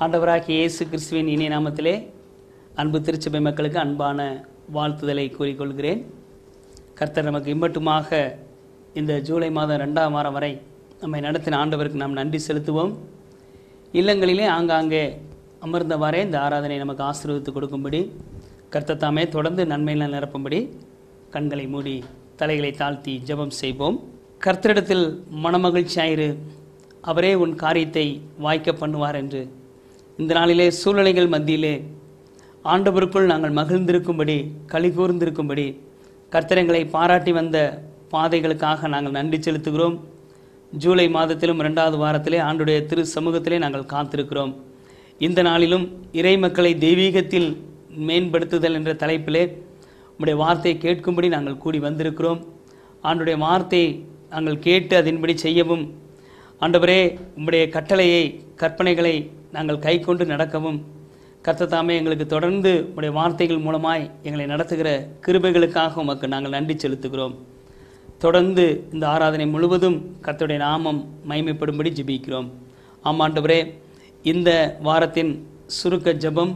ஆண்டவராகிய இயேசு கிறிஸ்துவின் இனிய நாமத்திலே அன்பு திருச்சபை மக்களுக்கு அன்பான வாழ்த்துதலை கூறிக்கொள்கிறேன் கர்த்தர் நமக்கு இம்மட்டுமாக இந்த ஜூலை மாதம் ரெண்டாம் வாரம் வரை நம்மை நடத்தின ஆண்டவருக்கு நாம் நன்றி செலுத்துவோம் இல்லங்களிலே ஆங்காங்கே அமர்ந்தவாறே இந்த ஆராதனை நமக்கு ஆசீர்வதித்து கொடுக்கும்படி கர்த்தர் தாமே தொடர்ந்து நன்மையில் நிரப்பும்படி கண்களை மூடி தலைகளை தாழ்த்தி ஜெபம் செய்வோம் கர்த்தரிடத்தில் மனமகிழ்ச்சியாயிரு அவரே உன் காரியத்தை வாய்க்க பண்ணுவார் என்று இந்த நாளிலே சூழ்நிலைகள் மத்தியிலே ஆண்டவருக்குள் நாங்கள் மகிழ்ந்திருக்கும்படி களி கூர்ந்திருக்கும்படி கர்த்தரங்களை பாராட்டி வந்த பாதைகளுக்காக நாங்கள் நன்றி செலுத்துகிறோம் ஜூலை மாதத்திலும் இரண்டாவது வாரத்திலே ஆண்டுடைய திரு சமூகத்திலே நாங்கள் காத்திருக்கிறோம் இந்த நாளிலும் இறை மக்களை தெய்வீகத்தில் மேம்படுத்துதல் என்ற தலைப்பிலே உம்முடைய வார்த்தையை கேட்கும்படி நாங்கள் கூடி வந்திருக்கிறோம் ஆண்டுடைய வார்த்தையை நாங்கள் கேட்டு அதன்படி செய்யவும் ஆண்டவரே உம்முடைய கட்டளையை கற்பனைகளை நாங்கள் கை கொண்டு நடக்கவும் கர்த்தத்தாமே எங்களுக்கு தொடர்ந்து உம்முடைய வார்த்தைகள் மூலமாய் எங்களை நடத்துகிற கிருபைகளுக்காக உமக்கு நாங்கள் நன்றி செலுத்துகிறோம் தொடர்ந்து இந்த ஆராதனை முழுவதும் கர்த்தருடைய நாமம் மைமைப்படும்படி ஜெபிக்கிறோம் ஆமாண்டவரே இந்த வாரத்தின் சுருக்க ஜெபம்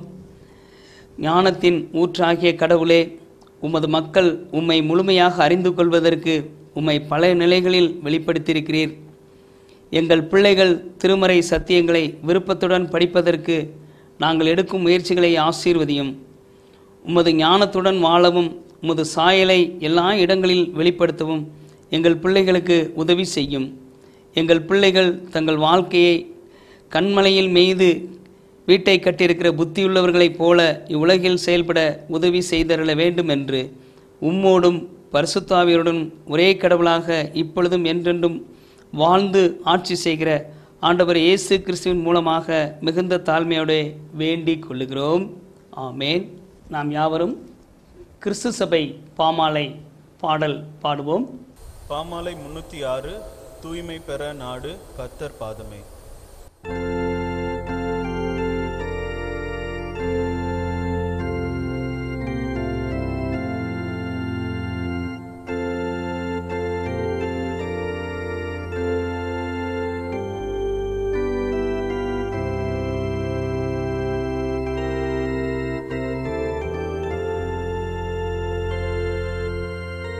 ஞானத்தின் ஊற்றாகிய கடவுளே உமது மக்கள் உம்மை முழுமையாக அறிந்து கொள்வதற்கு உம்மை பல நிலைகளில் வெளிப்படுத்தியிருக்கிறீர் எங்கள் பிள்ளைகள் திருமறை சத்தியங்களை விருப்பத்துடன் படிப்பதற்கு நாங்கள் எடுக்கும் முயற்சிகளை ஆசீர்வதியும் உமது ஞானத்துடன் வாழவும் உமது சாயலை எல்லா இடங்களில் வெளிப்படுத்தவும் எங்கள் பிள்ளைகளுக்கு உதவி செய்யும் எங்கள் பிள்ளைகள் தங்கள் வாழ்க்கையை கண்மலையில் மீது வீட்டை கட்டியிருக்கிற புத்தியுள்ளவர்களைப் போல இவ்வுலகில் செயல்பட உதவி செய்தருள வேண்டும் என்று உம்மோடும் பரிசுத்தாவியருடன் ஒரே கடவுளாக இப்பொழுதும் என்றென்றும் வாழ்ந்து ஆட்சி செய்கிற ஆண்டவர் இயேசு கிறிஸ்துவின் மூலமாக மிகுந்த தாழ்மையோடு வேண்டிக் கொள்ளுகிறோம் ஆமேன் நாம் யாவரும் கிறிஸ்து சபை பாமாலை பாடல் பாடுவோம் பாமாலை முன்னூத்தி ஆறு தூய்மை பெற நாடு கத்தர் பாதமே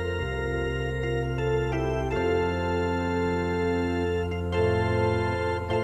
ஆ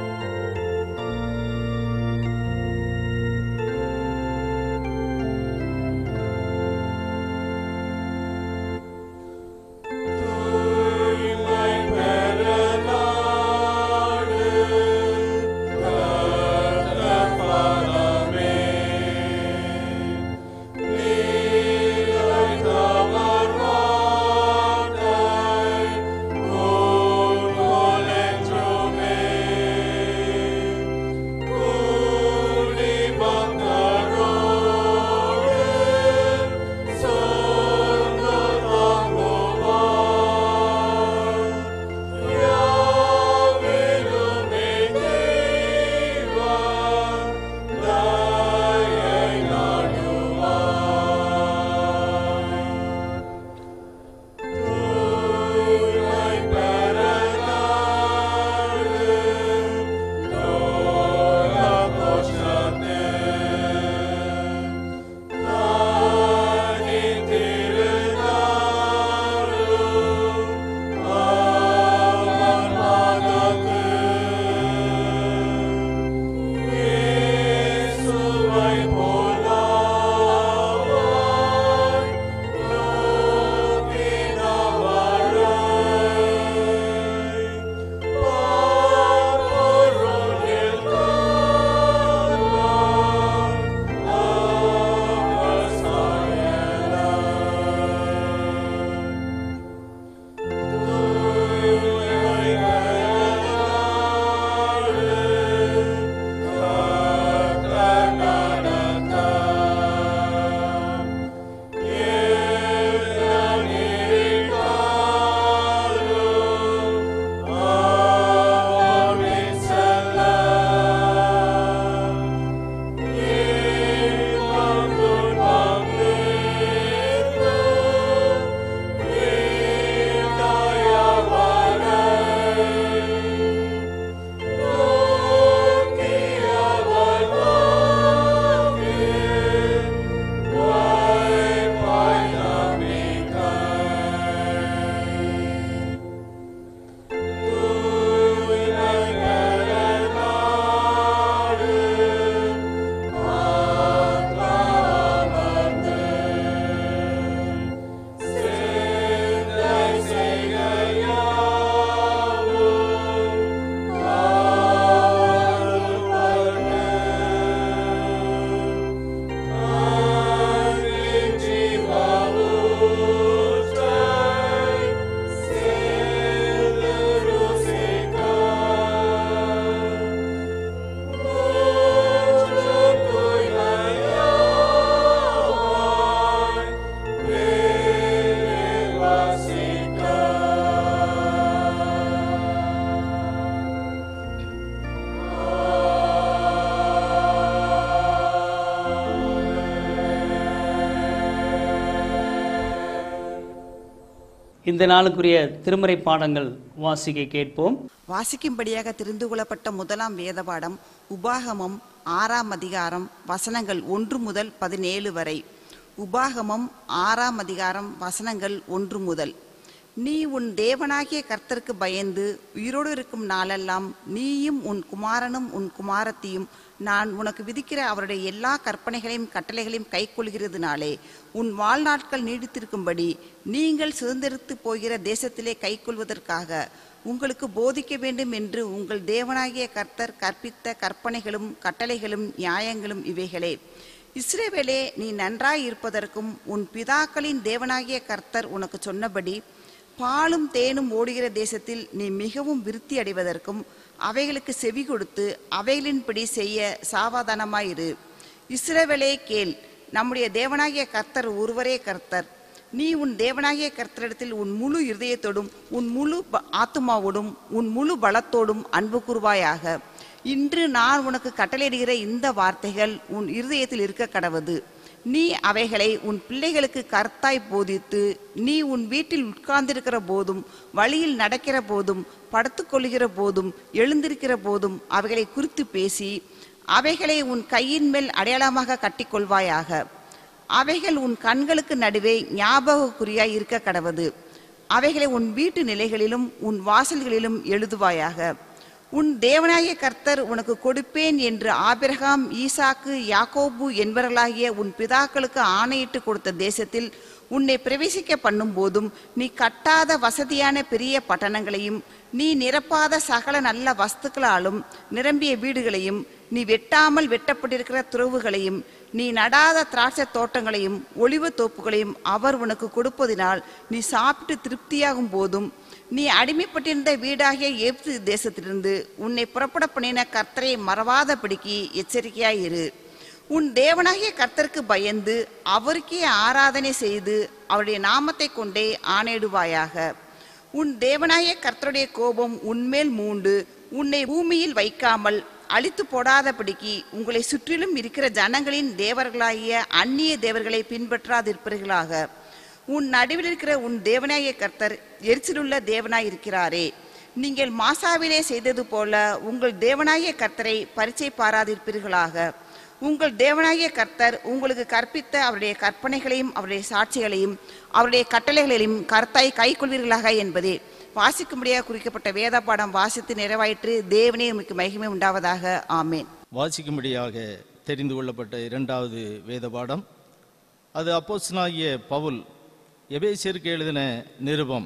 இந்த நாளுக்குரிய திருமறை பாடங்கள் வாசிக்க கேட்போம் வாசிக்கும்படியாக தெரிந்து கொள்ளப்பட்ட முதலாம் வேத பாடம் உபாகமம் ஆறாம் அதிகாரம் வசனங்கள் ஒன்று முதல் பதினேழு வரை உபாகமம் ஆறாம் அதிகாரம் வசனங்கள் ஒன்று முதல் நீ உன் தேவனாகிய கர்த்தருக்கு பயந்து உயிரோடு இருக்கும் நாளெல்லாம் நீயும் உன் குமாரனும் உன் குமாரத்தியும் நான் உனக்கு விதிக்கிற அவருடைய எல்லா கற்பனைகளையும் கட்டளைகளையும் கைக்கொள்கிறதுனாலே உன் வாழ்நாட்கள் நீடித்திருக்கும்படி நீங்கள் சுதந்திரித்து போகிற தேசத்திலே கைக்கொள்வதற்காக உங்களுக்கு போதிக்க வேண்டும் என்று உங்கள் தேவனாகிய கர்த்தர் கற்பித்த கற்பனைகளும் கட்டளைகளும் நியாயங்களும் இவைகளே இஸ்ரேவேலே நீ நன்றாய் இருப்பதற்கும் உன் பிதாக்களின் தேவனாகிய கர்த்தர் உனக்கு சொன்னபடி பாலும் தேனும் ஓடுகிற தேசத்தில் நீ மிகவும் விருத்தி அடைவதற்கும் அவைகளுக்கு செவி கொடுத்து அவைகளின்படி செய்ய சாவதானமாயிரு இஸ்ரவேலே கேள் நம்முடைய தேவனாகிய கர்த்தர் ஒருவரே கர்த்தர் நீ உன் தேவனாகிய கர்த்தரிடத்தில் உன் முழு இருதயத்தோடும் உன் முழு ப- ஆத்துமாவோடும் உன் முழு பலத்தோடும் அன்பு கூறுவாயாக இன்று நான் உனக்கு கட்டளையிடுகிற இந்த வார்த்தைகள் உன் இருதயத்தில் இருக்க கடவது நீ அவைகளை உன் பிள்ளைகளுக்கு கர்த்தாய் போதித்து நீ உன் வீட்டில் உட்கார்ந்திருக்கிற போதும் வழியில் நடக்கிற போதும் படுத்துக்கொள்ளுகிற போதும் எழுந்திருக்கிற போதும் அவைகளை குறித்து பேசி அவைகளை உன் கையின் மேல் அடையாளமாக கட்டிக்கொள்வாயாக அவைகள் உன் கண்களுக்கு நடுவே ஞாபகக்குறியாய் இருக்க கடவது அவைகளை உன் வீட்டு நிலைகளிலும் உன் வாசல்களிலும் எழுதுவாயாக உன் தேவனாகிய கர்த்தர் உனக்கு கொடுப்பேன் என்று ஆபிரகாம் ஈசாக்கு யாக்கோபு என்பவர்களாகிய உன் பிதாக்களுக்கு ஆணையிட்டு கொடுத்த தேசத்தில் உன்னை பிரவேசிக்க பண்ணும் போதும் நீ கட்டாத வசதியான பெரிய பட்டணங்களையும் நீ நிரப்பாத சகல நல்ல வஸ்துக்களாலும் நிரம்பிய வீடுகளையும் நீ வெட்டாமல் வெட்டப்பட்டிருக்கிற துறவுகளையும் நீ நடாத திராட்சை தோட்டங்களையும் ஒளிவ தோப்புகளையும் அவர் உனக்கு கொடுப்பதினால் நீ சாப்பிட்டு திருப்தியாகும் போதும் நீ அடிமைப்பட்டிருந்த வீடாகிய ஏப்து தேசத்திலிருந்து உன்னை புறப்பட பண்ணின கர்த்தரை மறவாதபடிக்கு எச்சரிக்கையாயிரு உன் தேவனாகிய கர்த்தருக்கு பயந்து அவருக்கே ஆராதனை செய்து அவருடைய நாமத்தை கொண்டே ஆணையிடுவாயாக உன் தேவனாகிய கர்த்தருடைய கோபம் உன்மேல் மூண்டு உன்னை பூமியில் வைக்காமல் அழித்து போடாதபடிக்கு உங்களை சுற்றிலும் இருக்கிற ஜனங்களின் தேவர்களாகிய அந்நிய தேவர்களை பின்பற்றாதிருப்பீர்களாக உன் நடுவில் இருக்கிற உன் தேவனாகிய கர்த்தர் எரிச்சலுள்ள தேவனாய் இருக்கிறாரே நீங்கள் மாசாவிலே செய்தது போல உங்கள் தேவனாகிய கர்த்தரை பரிச்சை பாராதிருப்பீர்களாக உங்கள் தேவனாகிய கர்த்தர் உங்களுக்கு கற்பித்த அவருடைய கற்பனைகளையும் அவருடைய சாட்சிகளையும் அவருடைய கட்டளைகளையும் கர்த்தாய் கைக்கொள்வீர்களாக என்பதே வாசிக்கும்படியாக குறிக்கப்பட்ட வேத பாடம் வாசித்து நிறைவாயிற்று தேவனே உமக்கு மகிமை உண்டாவதாக ஆமேன் வாசிக்கும்படியாக தெரிந்து கொள்ளப்பட்ட இரண்டாவது வேத பாடம் அது அப்போஸ்தலனாகிய பவுல் எபேசியருக்கு எழுதின நிருபம்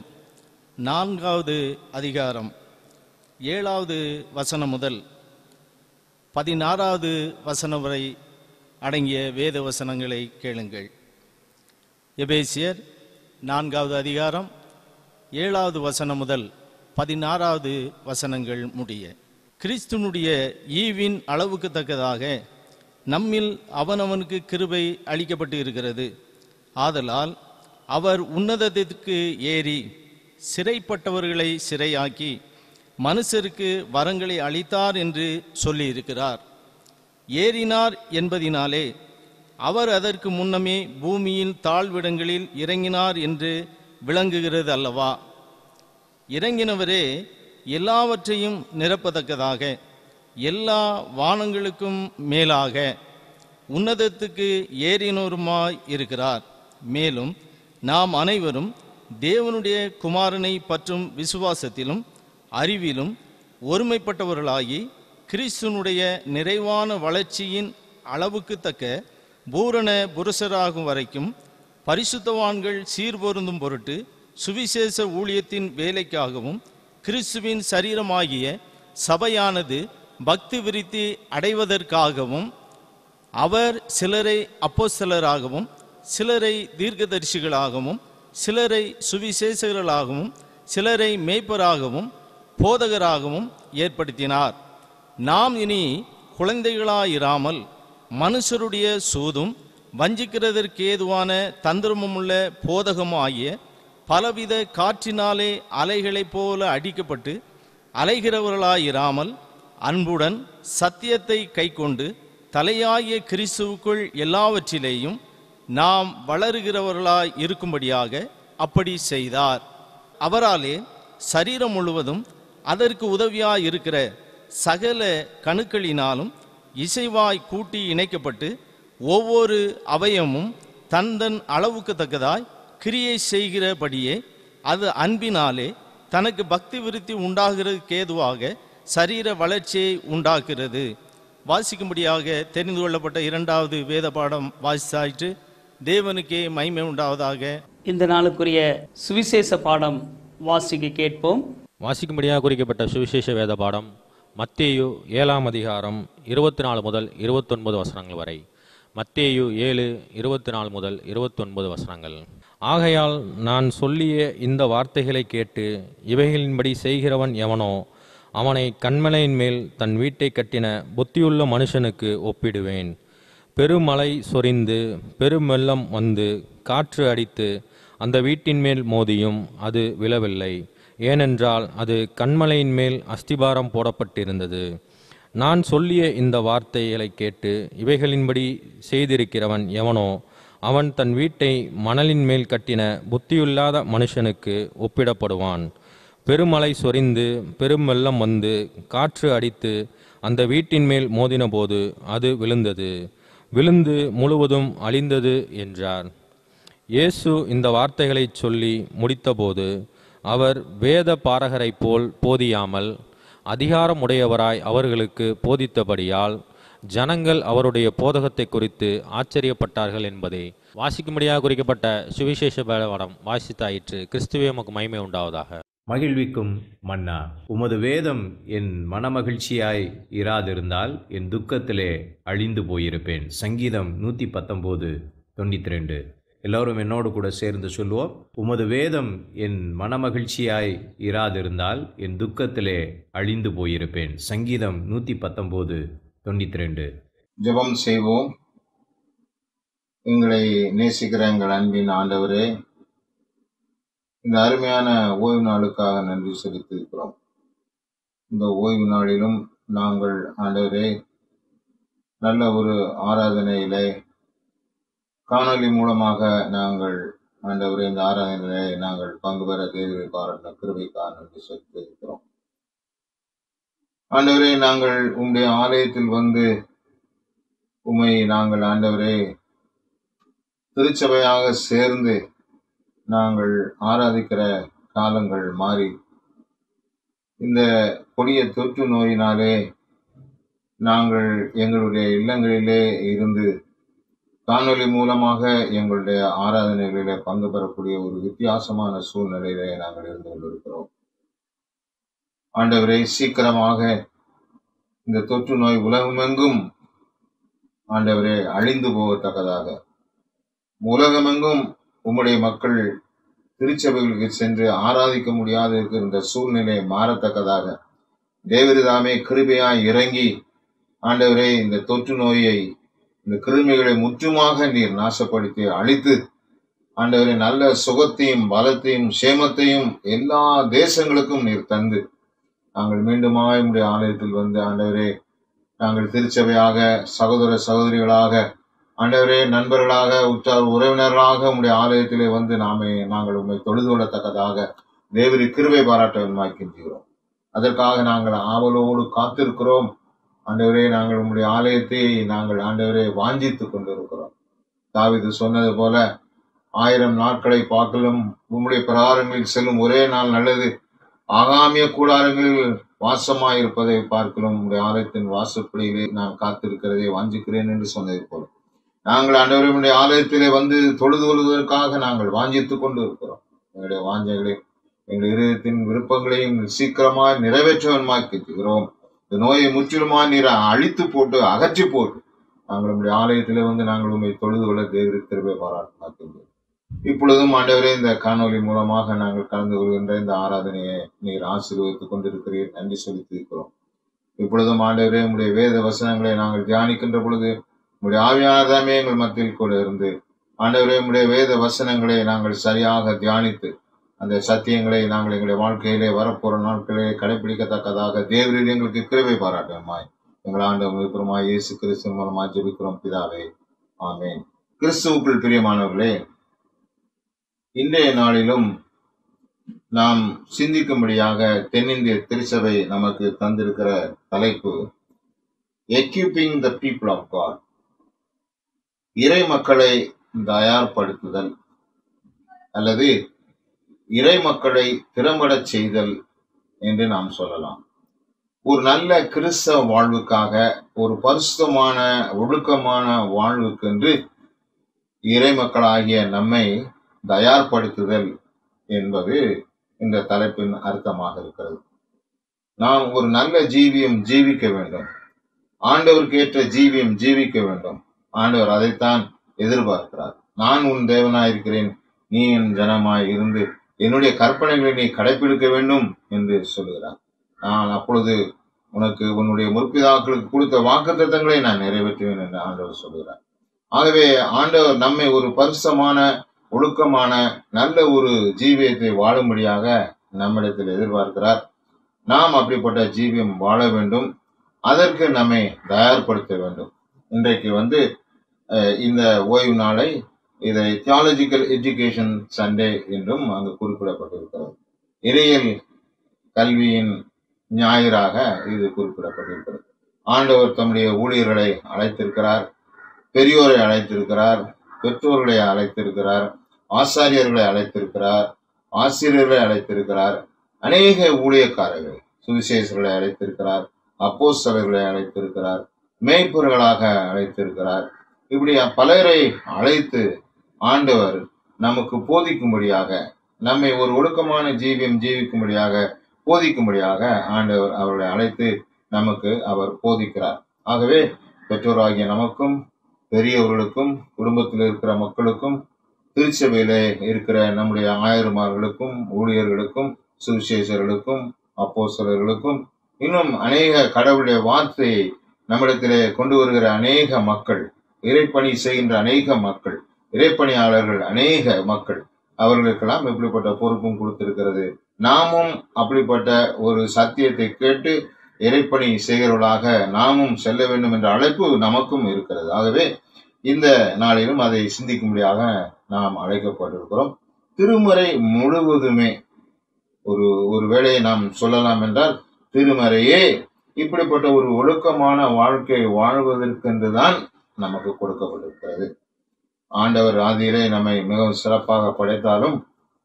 நான்காவது அதிகாரம் ஏழாவது வசனம் முதல் பதினாறாவது வசனம் வரை அடங்கிய வேத வசனங்களை கேளுங்கள் எபேசியர் நான்காவது அதிகாரம் ஏழாவது வசனம் முதல் பதினாறாவது வசனங்கள் முடிய கிறிஸ்துனுடைய ஈவின் அளவுக்கு தக்கதாக நம்மில் அவனவனுக்கு கிருபை அளிக்கப்பட்டு இருக்கிறது ஆதலால் அவர் உன்னதத்திற்கு ஏறி சிறைப்பட்டவர்களை சிறையாக்கி மனுஷருக்கு வரங்களை அளித்தார் என்று சொல்லியிருக்கிறார் ஏறினார் என்பதினாலே அவர் அதற்கு முன்னமே பூமியின் தாழ்விடங்களில் இறங்கினார் என்று விளங்குகிறது அல்லவா இறங்கினவரே எல்லாவற்றையும் நிரப்பத்தக்கதாக எல்லா வானங்களுக்கும் மேலாக உன்னதத்துக்கு ஏறினோருமாய் இருக்கிறார் மேலும் நாம் அனைவரும் தேவனுடைய குமாரனை பற்றும் விசுவாசத்திலும் அறிவிலும் ஒருமைப்பட்டவர்களாகி கிறிஸ்துனுடைய நிறைவான வளர்ச்சியின் அளவுக்கு தக்க பூரண புருஷராகும் வரைக்கும் பரிசுத்தவான்கள் சீர்பொருந்தும் பொருட்டு சுவிசேஷ ஊழியத்தின் வேலைக்காகவும் கிறிஸ்துவின் சரீரமாகிய சபையானது பக்தி விருத்தி அடைவதற்காகவும் அவர் சிலரை அப்போஸ்தலராகவும் சிலரை தீர்க்கதரிசிகளாகவும் சிலரை சுவிசேஷகர்களாகவும் சிலரை மேய்ப்பராகவும் போதகராகவும் ஏற்படுத்தினார் நாம் இனி குழந்தைகளாயிராமல் மனுஷருடைய சூதும் வஞ்சிக்கிறதற்கேதுவான தந்திரமுமுள்ள போதகமும் ஆகிய பலவித காற்றினாலே அலைகளைப் போல அடிக்கப்பட்டு அலைகிறவர்களாயிராமல் அன்புடன் சத்தியத்தை கைக்கொண்டு தலையாகிய கிறிஸ்துவுக்குள் எல்லாவற்றிலேயும் நாம் வளருகிறவர்களாய் இருக்கும்படியாக அப்படி செய்தார் அவராலே சரீரம் முழுவதும் அதற்கு உதவியாய் இருக்கிற சகல கணுக்களினாலும் இசைவாய் கூட்டி இணைக்கப்பட்டு ஒவ்வொரு அவயமும் தன் தன் அளவுக்கு தக்கதாய் கிரியை செய்கிறபடியே அது அன்பினாலே தனக்கு பக்தி விருத்தி உண்டாகிறதுக்கு ஏதுவாக சரீர வளர்ச்சியை உண்டாக்குகிறது வாசிக்கும்படியாக தெரிந்து கொள்ளப்பட்ட இரண்டாவது வேத பாடம் வாசித்தாயிற்று தேவனுக்கே மகிமை உண்டாவதாக இந்த நாளுக்குரிய சுவிசேஷ பாடம் வாசிக்க கேட்போம் வாசிக்கும்படியாக குறிக்கப்பட்ட சுவிசேஷ வேத பாடம் மத்தேயு ஏழாம் அதிகாரம் இருபத்தி நாலு முதல் இருபத்தொன்பது வசனங்கள் வரை மத்தேயு ஏழு இருபத்தி நாலு முதல் இருபத்தொன்பது வசனங்கள் ஆகையால் நான் சொல்லிய இந்த வார்த்தைகளை கேட்டு இவைகளின்படி செய்கிறவன் எவனோ அவனை கண்மலையின் மேல் தன் வீட்டை கட்டின புத்தியுள்ள மனுஷனுக்கு ஒப்பிடுவேன் பெருமழை சொரிந்து பெருமெல்லம் வந்து காற்று அடித்து அந்த வீட்டின் மேல் மோதியும் அது விழவில்லை ஏனென்றால் அது கண்மலையின் மேல் அஸ்திபாரம் போடப்பட்டிருந்தது நான் சொல்லிய இந்த வார்த்தைகளை கேட்டு இவைகளின்படி செய்திருக்கிறவன் எவனோ அவன் தன் வீட்டை மணலின் மேல் கட்டின புத்தியில்லாத மனுஷனுக்கு ஒப்பிடப்படுவான் பெருமழை சொரிந்து பெரும் வெள்ளம் வந்து காற்று அடித்து அந்த வீட்டின் மேல் மோதினபோது அது விழுந்தது விழுந்து முழுவதும் அழிந்தது என்றார் இயேசு இந்த வார்த்தைகளைச் சொல்லி முடித்தபோது அவர் வேத பாரகரைப் போல் போதியாமல் அதிகாரமுடையவராய் அவர்களுக்கு போதித்தபடியால் ஜனங்கள் அவருடைய போதகத்தை குறித்து ஆச்சரியப்பட்டார்கள் என்பதே வாசிக்கும்படியாக குறிக்கப்பட்ட சுவிசேஷ படம் வாசித்தாயிற்று கிறிஸ்துவே உமக்கு மகிமை உண்டாவதாக மகிழ்விக்கும் மன்னா உமது வேதம் என் மனமகிழ்ச்சியாய் இராதிருந்தால் என் துக்கத்திலே அழிந்து போயிருப்பேன் சங்கீதம் நூற்றி பத்தொம்போது தொண்ணூற்றி ரெண்டு எல்லோரும் என்னோடு கூட சேர்ந்து சொல்லுவோம் உமது வேதம் என் மனமகிழ்ச்சியாய் இராதிருந்தால் என் துக்கத்திலே அழிந்து போயிருப்பேன் சங்கீதம் நூற்றி பத்தொம்போது தொண்ணூற்றி ரெண்டு ஜெபம் செய்வோம் எங்களை நேசிக்கிற எங்கள் அன்பின் ஆண்டவரே இந்த அருமையான ஓய்வு நாளுக்காக நன்றி செலுத்தியிருக்கிறோம் இந்த ஓய்வு நாளிலும் நாங்கள் ஆண்டவரே நல்ல ஒரு ஆராதனையிலே காணொளி மூலமாக நாங்கள் ஆண்டவரே இந்த ஆராதனையிலே நாங்கள் பங்கு பெற தேவை பாராட்டின கிருபைக்காக நன்றி செலுத்தியிருக்கிறோம் ஆண்டவரே நாங்கள் உம்முடைய ஆலயத்தில் வந்து உம்மை நாங்கள் ஆண்டவரே திருச்சபையாக சேர்ந்து நாங்கள் ஆராதிக்கிற காலங்கள் மாறி இந்த கொடிய தொற்று நோயினாலே நாங்கள் எங்களுடைய இல்லங்களிலே இருந்து காணொளி மூலமாக எங்களுடைய ஆராதனைகளிலே பங்கு பெறக்கூடிய ஒரு வித்தியாசமான சூழ்நிலையிலே நாங்கள் இருந்து கொண்டிருக்கிறோம் ஆண்டவரே சீக்கிரமாக இந்த தொற்று நோய் உலகமெங்கும் ஆண்டவரே அழிந்து போகத்தக்கதாக உலகமெங்கும் உம்முடைய மக்கள் திருச்சபைகளுக்கு சென்று ஆராதிக்க முடியாத இருக்கிற இந்த சூழ்நிலை மாறத்தக்கதாக தேவரிதாமே கிருபையாய் இறங்கி ஆண்டவரே இந்த தொற்று நோயை இந்த கிருமிகளை முற்றுமாக நீர் நாசப்படுத்தி அழித்து ஆண்டவரே நல்ல சுகத்தையும் பலத்தையும் சேமத்தையும் எல்லா தேசங்களுக்கும் நீர் தந்து நாங்கள் மீண்டுமாய் உம்முடைய ஆலயத்தில் வந்து ஆண்டவரே நாங்கள் திருச்சபையாக சகோதர சகோதரிகளாக ஆண்டவரே நண்பர்களாக உற்றார் உறவினர்களாக உம்முடைய ஆலயத்திலே வந்து நாமே நாங்கள் உண்மை தொழுது கொள்ளத்தக்கதாக தேவரி கிருபை பாராட்ட விமாக்கின்றோம் அதற்காக நாங்கள் ஆவலோடு காத்திருக்கிறோம் ஆண்டவரே நாங்கள் உம்முடைய ஆலயத்தை நாங்கள் ஆண்டவரே வாஞ்சித்துக் கொண்டிருக்கிறோம் தாவிது சொன்னது போல ஆயிரம் நாட்களை பார்க்கலும் உம்முடைய பிரகாரங்களில் செல்லும் ஒரே நாள் நல்லது ஆகாமிய கூடாரங்களில் வாசமாயிருப்பதை பார்க்கலாம் உம்முடைய ஆலயத்தின் வாசப்படியிலே நான் காத்திருக்கிறதை வாஞ்சிக்கிறேன் என்று சொன்னதை போல நாங்கள் ஆண்டவருடைய ஆலயத்திலே வந்து தொழுது கொள்வதற்காக நாங்கள் வாஞ்சித்துக் கொண்டு இருக்கிறோம் எங்களுடைய வாஞ்சைகளை எங்கள் இதயத்தின் விருப்பங்களையும் சீக்கிரமாய் நிறைவேற்றவன்மாக்கிறோம் இந்த நோயை முற்றிலுமாய் நீரை அழித்து போட்டு அகற்றி போட்டு நாங்கள் உங்களுடைய ஆலயத்திலே வந்து நாங்கள் உண்மை தொழுது கொள்ள தேவரி திருவை பாராட்டினாக்கின்றோம் இப்பொழுதும் ஆண்டவரே இந்த காணொளி மூலமாக நாங்கள் கலந்து கொள்கின்ற இந்த ஆராதனையை நீர் ஆசீர்வதித்துக் கொண்டிருக்கிறீர் நன்றி செலுத்தியிருக்கிறோம் இப்பொழுதும் ஆண்டவரே உங்களுடைய வேத வசனங்களை நாங்கள் தியானிக்கின்ற பொழுது உங்களுடைய ஆவியானதாமே எங்கள் மத்தியில் கூட இருந்து ஆண்டவரே உங்களுடைய வேத வசனங்களை நாங்கள் சரியாக தியானித்து அந்த சத்தியங்களை நாங்கள் எங்களுடைய வாழ்க்கையிலே வரப்போற நாட்களிலே கடைபிடிக்கத்தக்கதாக தேவரில் எங்களுக்கு கிருபை பாராட்டுமாய் எங்கள் ஆண்டு விருப்பமாய் இயேசு கிறிஸ்து மூலமாய் ஜெபிக்கிறோம் பிதாவே ஆமென் கிறிஸ்துவுக்குள் பிரியமானவர்களே இன்றைய நாளிலும் நாம் சிந்திக்கும்படியாக தென்னிந்திய திருச்சபை நமக்கு தந்திருக்கிற தலைப்பு equipping the people of God இறை மக்களை தயார்படுத்துதல் அல்லது இறை மக்களை திறம்படச் செய்தல் என்று நாம் சொல்லலாம் ஒரு நல்ல கிறிஸ்தவ வாழ்வுக்காக ஒரு பரிசுத்தமான ஒழுக்கமான வாழ்வுக்கென்று இறை மக்களாகிய நம்மை தயார்படுத்துதல் என்பது இந்த தலைப்பின் அர்த்தமாக இருக்கிறது நாம் ஒரு நல்ல ஜீவியம் ஜீவிக்க வேண்டும் ஆண்டவருக்கு ஏற்ற ஜீவியம் ஜீவிக்க வேண்டும் ஆண்டவர் அதைத்தான் எதிர்பார்க்கிறார் நான் உன் தேவனாயிருக்கிறேன் நீ என் ஜனமாய் இருந்து என்னுடைய கற்பனைகளை நீ கடைபிடிக்க வேண்டும் என்று சொல்கிறார் நான் அப்பொழுது உனக்கு உன்னுடைய முற்பிதாக்களுக்கு கொடுத்த வாக்குத்தத்தங்களை நான் நிறைவேற்றுவேன் என்று ஆண்டவர் சொல்கிறார் ஆகவே ஆண்டவர் நம்மை ஒரு பரிசமான ஒழுக்கமான நல்ல ஒரு ஜீவியத்தை வாழும்படியாக நம்மிடத்தில் எதிர்பார்க்கிறார் நாம் அப்படிப்பட்ட ஜீவியம் வாழ வேண்டும் அதற்கு நம்மை தயார்படுத்த வேண்டும் இன்றைக்கு வந்து அஹ், இந்த ஓய்வு நாளை இதை தியாலஜிக்கல் எஜுகேஷன் சண்டே என்றும் அங்கு குறிப்பிடப்பட்டிருக்கிறது இறையியல் கல்வியின் ஞாயிறாக இது குறிப்பிடப்பட்டிருக்கிறது ஆண்டவர் தம்முடைய ஊழியர்களை அழைத்திருக்கிறார் பெரியோரை அழைத்திருக்கிறார் பெற்றோர்களை அழைத்திருக்கிறார் ஆசாரியர்களை அழைத்திருக்கிறார் ஆசிரியர்களை அழைத்திருக்கிறார் அநேக ஊழியக்காரர்கள் சுவிசேஷர்களை அழைத்திருக்கிறார் அப்போஸ்தலர்களை அழைத்திருக்கிறார் மேய்ப்பர்களாக அழைத்திருக்கிறார் இப்படி பலரை அழைத்து ஆண்டவர் நமக்கு போதிக்கும்படியாக நம்மை ஒரு ஒழுக்கமான ஜீவியம் ஜீவிக்கும்படியாக போதிக்கும்படியாக ஆண்டவர் அவர்களை அழைத்து நமக்கு அவர் போதிக்கிறார் ஆகவே பெற்றோராகிய நமக்கும் பெரியவர்களுக்கும் குடும்பத்தில் இருக்கிற மக்களுக்கும் திருச்சபையிலே இருக்கிற நம்முடைய ஆயர்மார்களுக்கும் ஊழியர்களுக்கும் சுவிசேஷர்களுக்கும் அப்போஸ்தலர்களுக்கும் இன்னும் அநேக கடவுளுடைய வார்த்தையை நம்மிடத்திலே கொண்டு வருகிற அநேக மக்கள் இறைப்பணி செய்கின்ற அநேக மக்கள் இறைப்பணியாளர்கள் அநேக மக்கள் அவர்களுக்கெல்லாம் இப்படிப்பட்ட பொறுப்பும் கொடுத்திருக்கிறது நாமும் அப்படிப்பட்ட ஒரு சத்தியத்தை கேட்டு இறைப்பணி செய்கிறவர்களாக நாமும் செல்ல வேண்டும் என்ற அழைப்பு நமக்கும் இருக்கிறது ஆகவே இந்த நாளிலும் அதை சிந்திக்கும்படியாக நாம் அழைக்கப்பட்டிருக்கிறோம் திருமறை முழுவதுமே ஒரு ஒரு வேளையை நாம் சொல்லலாம் என்றால் திருமறையே இப்படிப்பட்ட ஒரு ஒழுக்கமான வாழ்க்கை வாழ்வதற்கென்றுதான் நமக்கு கொடுக்கப்பட்டிருக்கிறது ஆண்டவர் ஆதியிலே நம்மை மிகவும் சிறப்பாக படைத்தாலும்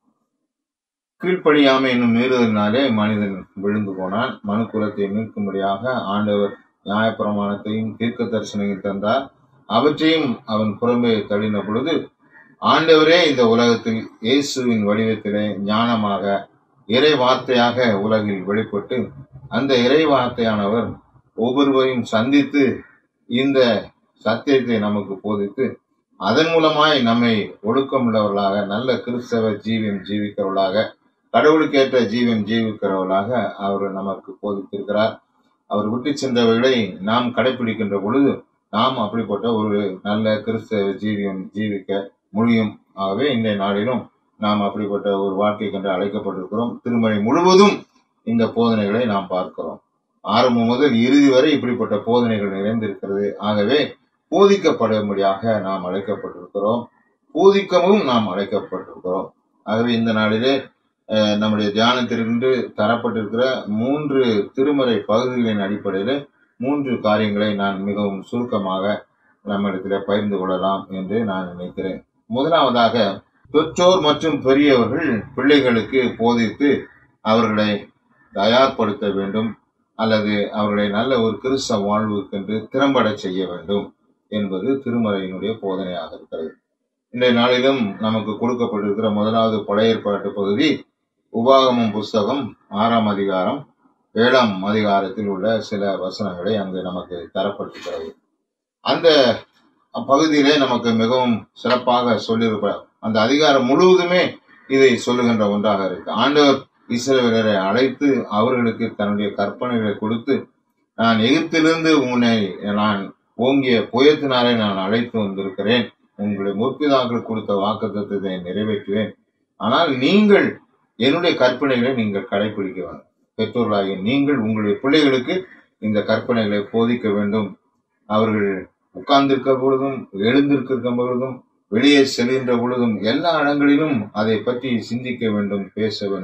கீழ்ப்படியாமை என்னும் மீறுதலினாலே மனிதன் விழுந்து போனான் மனுக்குலத்தை மீட்கும்படியாக ஆண்டவர் நியாயப்பிரமாணத்தையும் தீர்க்க தரிசனையும் தந்தார் அவற்றையும் அவன் புறம்பே தள்ளின பொழுது ஆண்டவரே இந்த உலகத்தில் இயேசுவின் வடிவத்திலே ஞானமாக இறை வார்த்தையாக உலகில் வெளிப்பட்டு அந்த இறை வார்த்தையானவர் ஒவ்வொருவரையும் சந்தித்து இந்த சத்தியத்தை நமக்கு போதித்து அதன் மூலமாய் நம்மை ஒழுக்கமுள்ளவர்களாக நல்ல கிறிஸ்தவ ஜீவியம் ஜீவிக்கிறவர்களாக கடவுளுக்கேற்ற ஜீவன் ஜீவிக்கிறவர்களாக அவர் நமக்கு போதித்திருக்கிறார் அவர் விட்டு சென்றவைகளை நாம் கடைபிடிக்கின்ற பொழுது நாம் அப்படிப்பட்ட ஒரு நல்ல கிறிஸ்தவ ஜீவியம் ஜீவிக்க முடியும் ஆகவே இன்றைய நாளிலும் நாம் அப்படிப்பட்ட ஒரு வாழ்க்கை கண்டு அழைக்கப்பட்டிருக்கிறோம் திருமலை முழுவதும் இந்த போதனைகளை நாம் பார்க்கிறோம் ஆரம்பம் முதல் இறுதி வரை இப்படிப்பட்ட போதனைகள் நிறைந்திருக்கிறது ஆகவே போதிக்கப்படும்படியாக நாம் அழைக்கப்பட்டிருக்கிறோம் போதிக்கவும் நாம் அழைக்கப்பட்டிருக்கிறோம் ஆகவே இந்த நாளிலே அஹ், நம்முடைய தியானத்திலிருந்து தரப்பட்டிருக்கிற மூன்று திருமறை பகுதிகளின் அடிப்படையில் மூன்று காரியங்களை நான் மிகவும் சுருக்கமாக நம்மிடத்தில் பகிர்ந்து கொள்ளலாம் என்று நான் நினைக்கிறேன் முதலாவதாக பெற்றோர் மற்றும் பெரியவர்கள் பிள்ளைகளுக்கு போதித்து அவர்களை தயார்படுத்த வேண்டும் அல்லது அவர்களை நல்ல ஒரு கிறிஸ்தவ வாழ்வுக்கென்று திறம்பட செய்ய வேண்டும் என்பது திருமறையினுடைய போதனையாக இருக்கிறது இன்றைய நாளிலும் நமக்கு கொடுக்கப்பட்டிருக்கிற முதலாவது பழைய ஏற்பாட்டு பகுதி உபாகமம் புஸ்தகம் ஆறாம் அதிகாரம் ஏழாம் அதிகாரத்தில் உள்ள சில வசனங்களை அங்கு நமக்கு தரப்பட்டிருக்கிறது அந்த பகுதியிலே நமக்கு மிகவும் சிறப்பாக சொல்லியிருப்ப அந்த அதிகாரம் முழுவதுமே இதை சொல்லுகின்ற ஒன்றாக இருக்கு ஆண்டவர் இஸ்ரவேலரை அழைத்து அவர்களுக்கு தன்னுடைய கற்பனைகளை கொடுத்து நான் எகிப்திலிருந்து உன்னை நான் ஓங்கிய புயத்தினாலே நான் அழைத்து வந்திருக்கிறேன் உங்களுடைய முற்பிதாக்கள் கொடுத்த வாக்குத்தத்தை நிறைவேற்றுவேன் ஆனால் நீங்கள் என்னுடைய கற்பனைகளை நீங்கள் கடைபிடிக்க வேண்டும் பெற்றோர்களாகிய நீங்கள் உங்களுடைய பிள்ளைகளுக்கு இந்த கற்பனைகளை போதிக்க வேண்டும் அவர்கள் உட்கார்ந்திருக்க பொழுதும் எழுந்திருக்கிற பொழுதும் வெளியே செல்கின்ற பொழுதும் எல்லா இடங்களிலும் அதை பற்றி சிந்திக்க வேண்டும் பேச வேண்டும்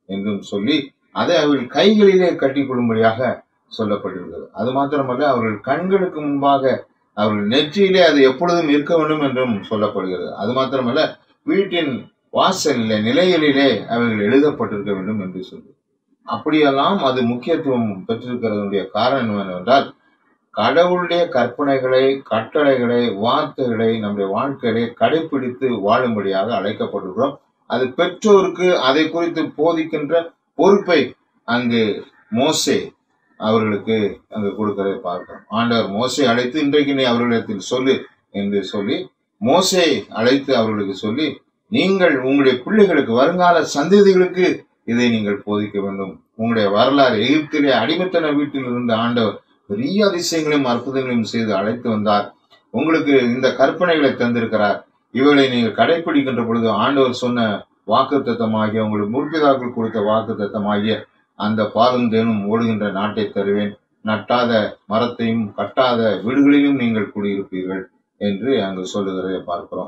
என்றும் சொல்லி அதை அவர்கள் கைகளிலே கட்டிக்கொள்ளும்படியாக சொல்லப்பட்டிருக்கிறது அது மாத்திரமல்ல அவர்கள் கண்களுக்கு முன்பாக அவர்கள் நெற்றியிலே அது எப்பொழுதும் இருக்க வேண்டும் என்றும் சொல்லப்படுகிறது அது மாத்திரமல்ல வீட்டின் வாசலிலே நிலைகளிலே அவைகள் எழுதப்பட்டிருக்க வேண்டும் என்று சொல்லி அப்படியெல்லாம் அது முக்கியத்துவம் பெற்றிருக்கிறதுடைய காரணம் என்னவென்றால் கடவுளுடைய கற்பனைகளை கட்டளைகளை வார்த்தைகளை நம்முடைய வாழ்க்கையிலே கடைபிடித்து வாழும்படியாக அழைக்கப்பட்டிருக்கிறோம் அது பெற்றோருக்கு அதை குறித்து போதிக்கின்ற பொறுப்பை அங்கு மோசே அவர்களுக்கு அங்கு கொடுக்கிறதை பார்க்கிறோம் ஆண்டவர் மோசே அழைத்து இன்றைக்கு நீ அவர்களிடத்தில் சொல்லு என்று சொல்லி மோசே அழைத்து அவர்களுக்கு சொல்லி நீங்கள் உங்களுடைய பிள்ளைகளுக்கு வருங்கால சந்ததிகளுக்கு இதை நீங்கள் போதிக்க வேண்டும் உங்களுடைய வரலாறு எகிப்திலே அடிமைத்தன வீட்டில் இருந்த ஆண்டவர் பெரிய அதிசயங்களையும் அற்புதங்களையும் செய்து அழைத்து வந்தார் உங்களுக்கு இந்த கற்பனைகளை தந்திருக்கிறார் இவைகளை நீங்கள் கடைபிடிக்கின்ற பொழுது ஆண்டவர் சொன்ன வாக்கு தத்தமாகிய உங்களுக்கு முற்பிதாக்கள் கொடுத்த வாக்கு தத்தமாகிய அந்த பாலும் தேனும் ஓடுகின்ற நாட்டை தருவேன் நட்டாத மரத்தையும் கட்டாத வீடுகளிலும் நீங்கள் குடியிருப்பீர்கள் என்று அங்கு சொல்லுகிறதை பார்க்கிறோம்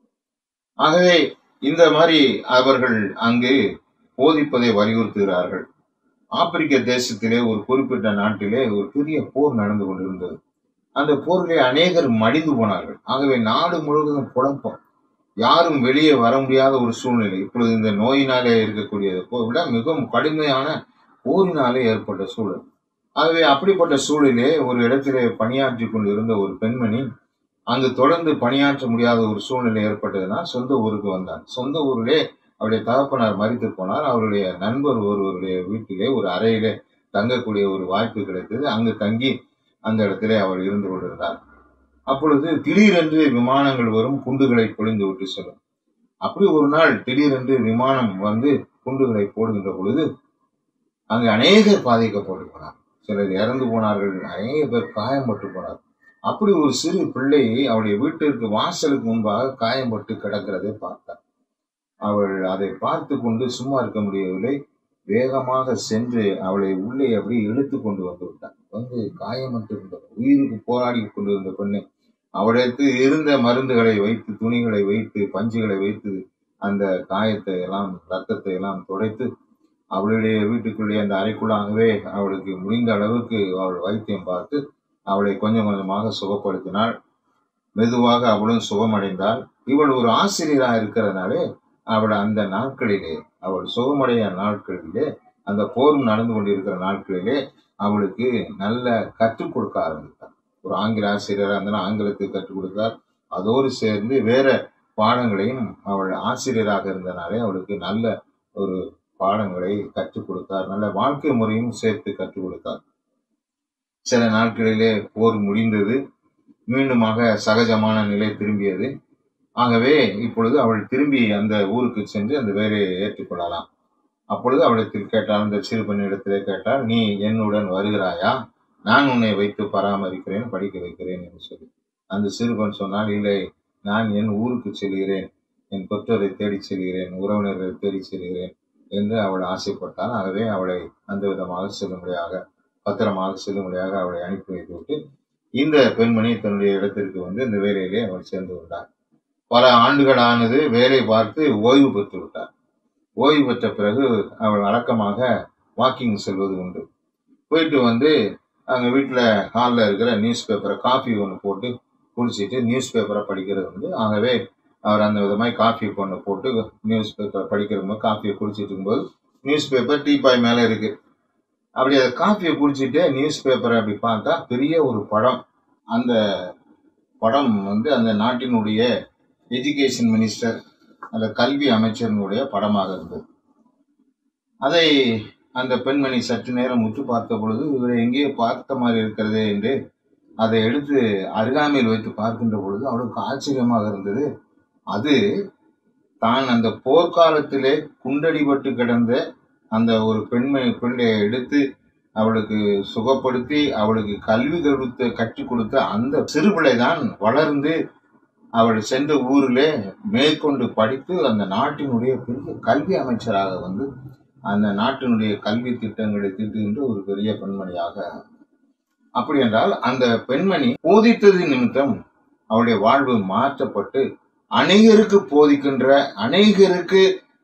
ஆகவே இந்த மாதிரி அவர்கள் அங்கு போதிப்பதை வலியுறுத்துகிறார்கள் ஆப்பிரிக்க தேசத்திலே ஒரு குறிப்பிட்ட நாட்டிலே ஒரு பெரிய போர் நடந்து கொண்டிருந்தது அந்த போரிலே அநேகர் மடிந்து போனார்கள் ஆகவே நாடு முழுவதும் குழப்பம் யாரும் வெளியே வர முடியாத ஒரு சூழ்நிலை இப்பொழுது இந்த நோயினாலே இருக்கக்கூடியதை போ- விட மிகவும் கடுமையான போரினாலே ஏற்பட்ட சூழல் ஆகவே அப்படிப்பட்ட சூழலிலே ஒரு இடத்திலே பணியாற்றி கொண்டிருந்த ஒரு பெண்மணி அங்கு தொடர்ந்து பணியாற்ற முடியாத ஒரு சூழ்நிலை ஏற்பட்டதுனால் சொந்த ஊருக்கு வந்தார் சொந்த ஊரிலே அவருடைய தகப்பனார் மறித்து போனார் அவருடைய நண்பர் ஒருவருடைய வீட்டிலே ஒரு அறையிலே தங்கக்கூடிய ஒரு வாய்ப்பு கிடைத்தது அங்கு தங்கி அந்த இடத்திலே அவர் இருந்து கொண்டிருந்தார் அப்பொழுது திடீரென்று விமானங்கள் வரும் குண்டுகளை பொழிந்து விட்டு செல்லும் அப்படி ஒரு நாள் திடீரென்று விமானம் வந்து குண்டுகளை போடுகின்ற பொழுது அங்கு அநேகர் பாதிக்கப்பட்டு போனார் சிலர் இறந்து போனார்கள் அநேக பேர் காயம்பட்டு போனார் அப்படி ஒரு சிறு பிள்ளை அவளுடைய வீட்டிற்கு வாசலுக்கு முன்பாக காயம்பட்டு கிடக்கிறதை பார்த்தார் அவள் அதை பார்த்து கொண்டு சும்மா இருக்க முடியவில்லை வேகமாக சென்று அவளை உள்ளே அப்படியே இழுத்து கொண்டு வந்து விட்டார் வந்து காயமட்டு இருந்த உயிருக்கு போராடி கொண்டிருந்த பெண்ணை அவளுக்கு இருந்த மருந்துகளை வைத்து துணிகளை வைத்து பஞ்சுகளை வைத்து அந்த காயத்தை எல்லாம் ரத்தத்தை எல்லாம் துடைத்து அவளுடைய வீட்டுக்குள்ளே அந்த அறைக்குள்ளாகவே அவளுக்கு முடிந்த அளவுக்கு அவள் வைத்தியம் பார்த்து அவளை கொஞ்சம் கொஞ்சமாக சுகப்படுத்தினாள் மெதுவாக அவளும் சுகமடைந்தாள் இவள் ஒரு ஆசிரியராக இருக்கிறதுனாலே அவள் அந்த நாட்களிலே அவள் சுகமடைய நாட்களிலே அந்த போர் நடந்து கொண்டிருக்கிற நாட்களிலே அவளுக்கு நல்ல கற்றுக் கொடுக்க ஆரம்பித்தார் ஒரு ஆங்கில ஆசிரியராக இருந்தாலும் ஆங்கிலத்தை கற்றுக் கொடுத்தார் அதோடு சேர்ந்து வேற பாடங்களையும் அவள் ஆசிரியராக இருந்தனாலே அவளுக்கு நல்ல ஒரு பாடங்களை கற்றுக் கொடுத்தார் நல்ல வாழ்க்கை முறையும் சேர்த்து கற்றுக் கொடுத்தார் சில நாட்களிலே போர் முடிந்தது மீண்டுமாக சகஜமான நிலை திரும்பியது ஆகவே இப்பொழுது அவள் திரும்பி அந்த ஊருக்கு சென்று அந்த வேலையை ஏற்றுக்கொள்ளலாம் அப்பொழுது அவளிடத்தில் கேட்டாள் அந்த சிறு பெண்ணிடத்திலே கேட்டால் நீ என்னுடன் வருகிறாயா நான் உன்னை வைத்து பராமரிக்கிறேன் படிக்க வைக்கிறேன் என்று சொல்லி அந்த சிறுவன் சொன்னால் இல்லை நான் என் ஊருக்கு செல்கிறேன் என் பெற்றோரை தேடிச் செல்கிறேன் உறவினர்களை தேடிச் செல்கிறேன் என்று அவள் ஆசைப்பட்டாள் ஆகவே அவளை அந்த விதமாக செல்லும்படியாக பத்திரமாக செல்லும்படியாக அவளை அனுப்பி வைத்துவிட்டு இந்த பெண்மணி தன்னுடைய இடத்திற்கு வந்து இந்த வேலையிலே அவள் சேர்ந்து கொண்டார் பல ஆண்டுகள் ஆனது வேலை பார்த்து ஓய்வு பெற்று விட்டார் ஓய்வு பெற்ற பிறகு அவள் வழக்கமாக வாக்கிங் செல்வது உண்டு போயிட்டு வந்து அங்க வீட்டில் ஹாலில் இருக்கிற நியூஸ் பேப்பரை காஃபி ஒன்று போட்டு குடிச்சிட்டு நியூஸ் பேப்பரை படிக்கிறது உண்டு ஆகவே அவர் அந்த விதமாக காஃபி ஒன்று போட்டு நியூஸ் பேப்பரை படிக்கிற போது காஃபியை குடிச்சிட்டு இருக்கும்போது நியூஸ் பேப்பர் டீப்பாய் மேலே இருக்கு அப்படி அதை காஃபியை குடிச்சிட்டு நியூஸ் பேப்பரை அப்படி பார்த்தா பெரிய ஒரு படம் அந்த படம் வந்து அந்த நாட்டினுடைய எஜுகேஷன் மினிஸ்டர் அந்த கல்வி அமைச்சரினுடைய படமாக இருந்தது அதை அந்த பெண்மணி சற்று நேரம் உற்று பார்த்த பொழுது இவரை எங்கேயோ பார்த்த மாதிரி இருக்கிறதே என்று அதை எடுத்து அருகாமையில் வைத்து பார்க்கின்ற பொழுது அவளுக்கு ஆச்சரியமாக இருந்தது அது தான் அந்த போர்க்காலத்திலே குண்டடிபட்டு கிடந்த அந்த ஒரு பெண்மணி பெண்ணை எடுத்து அவளுக்கு சுகப்படுத்தி அவளுக்கு கல்வி கொடுத்து கற்றுக் கொடுத்த அந்த சிறுபிள்ளை தான் வளர்ந்து அவள் சென்ற ஊரிலே மேற்கொண்டு படித்து அந்த நாட்டினுடைய பெரிய கல்வி அமைச்சராக வந்து அந்த நாட்டினுடைய கல்வி திட்டங்களை தீட்டுகின்ற ஒரு பெரிய பெண்மணியாக அப்படி என்றால் அந்த பெண்மணி போதித்தது நிமித்தம் அவளுடைய வாழ்வு மாற்றப்பட்டு அநேகருக்கு போதிக்கின்ற அநேகருக்கு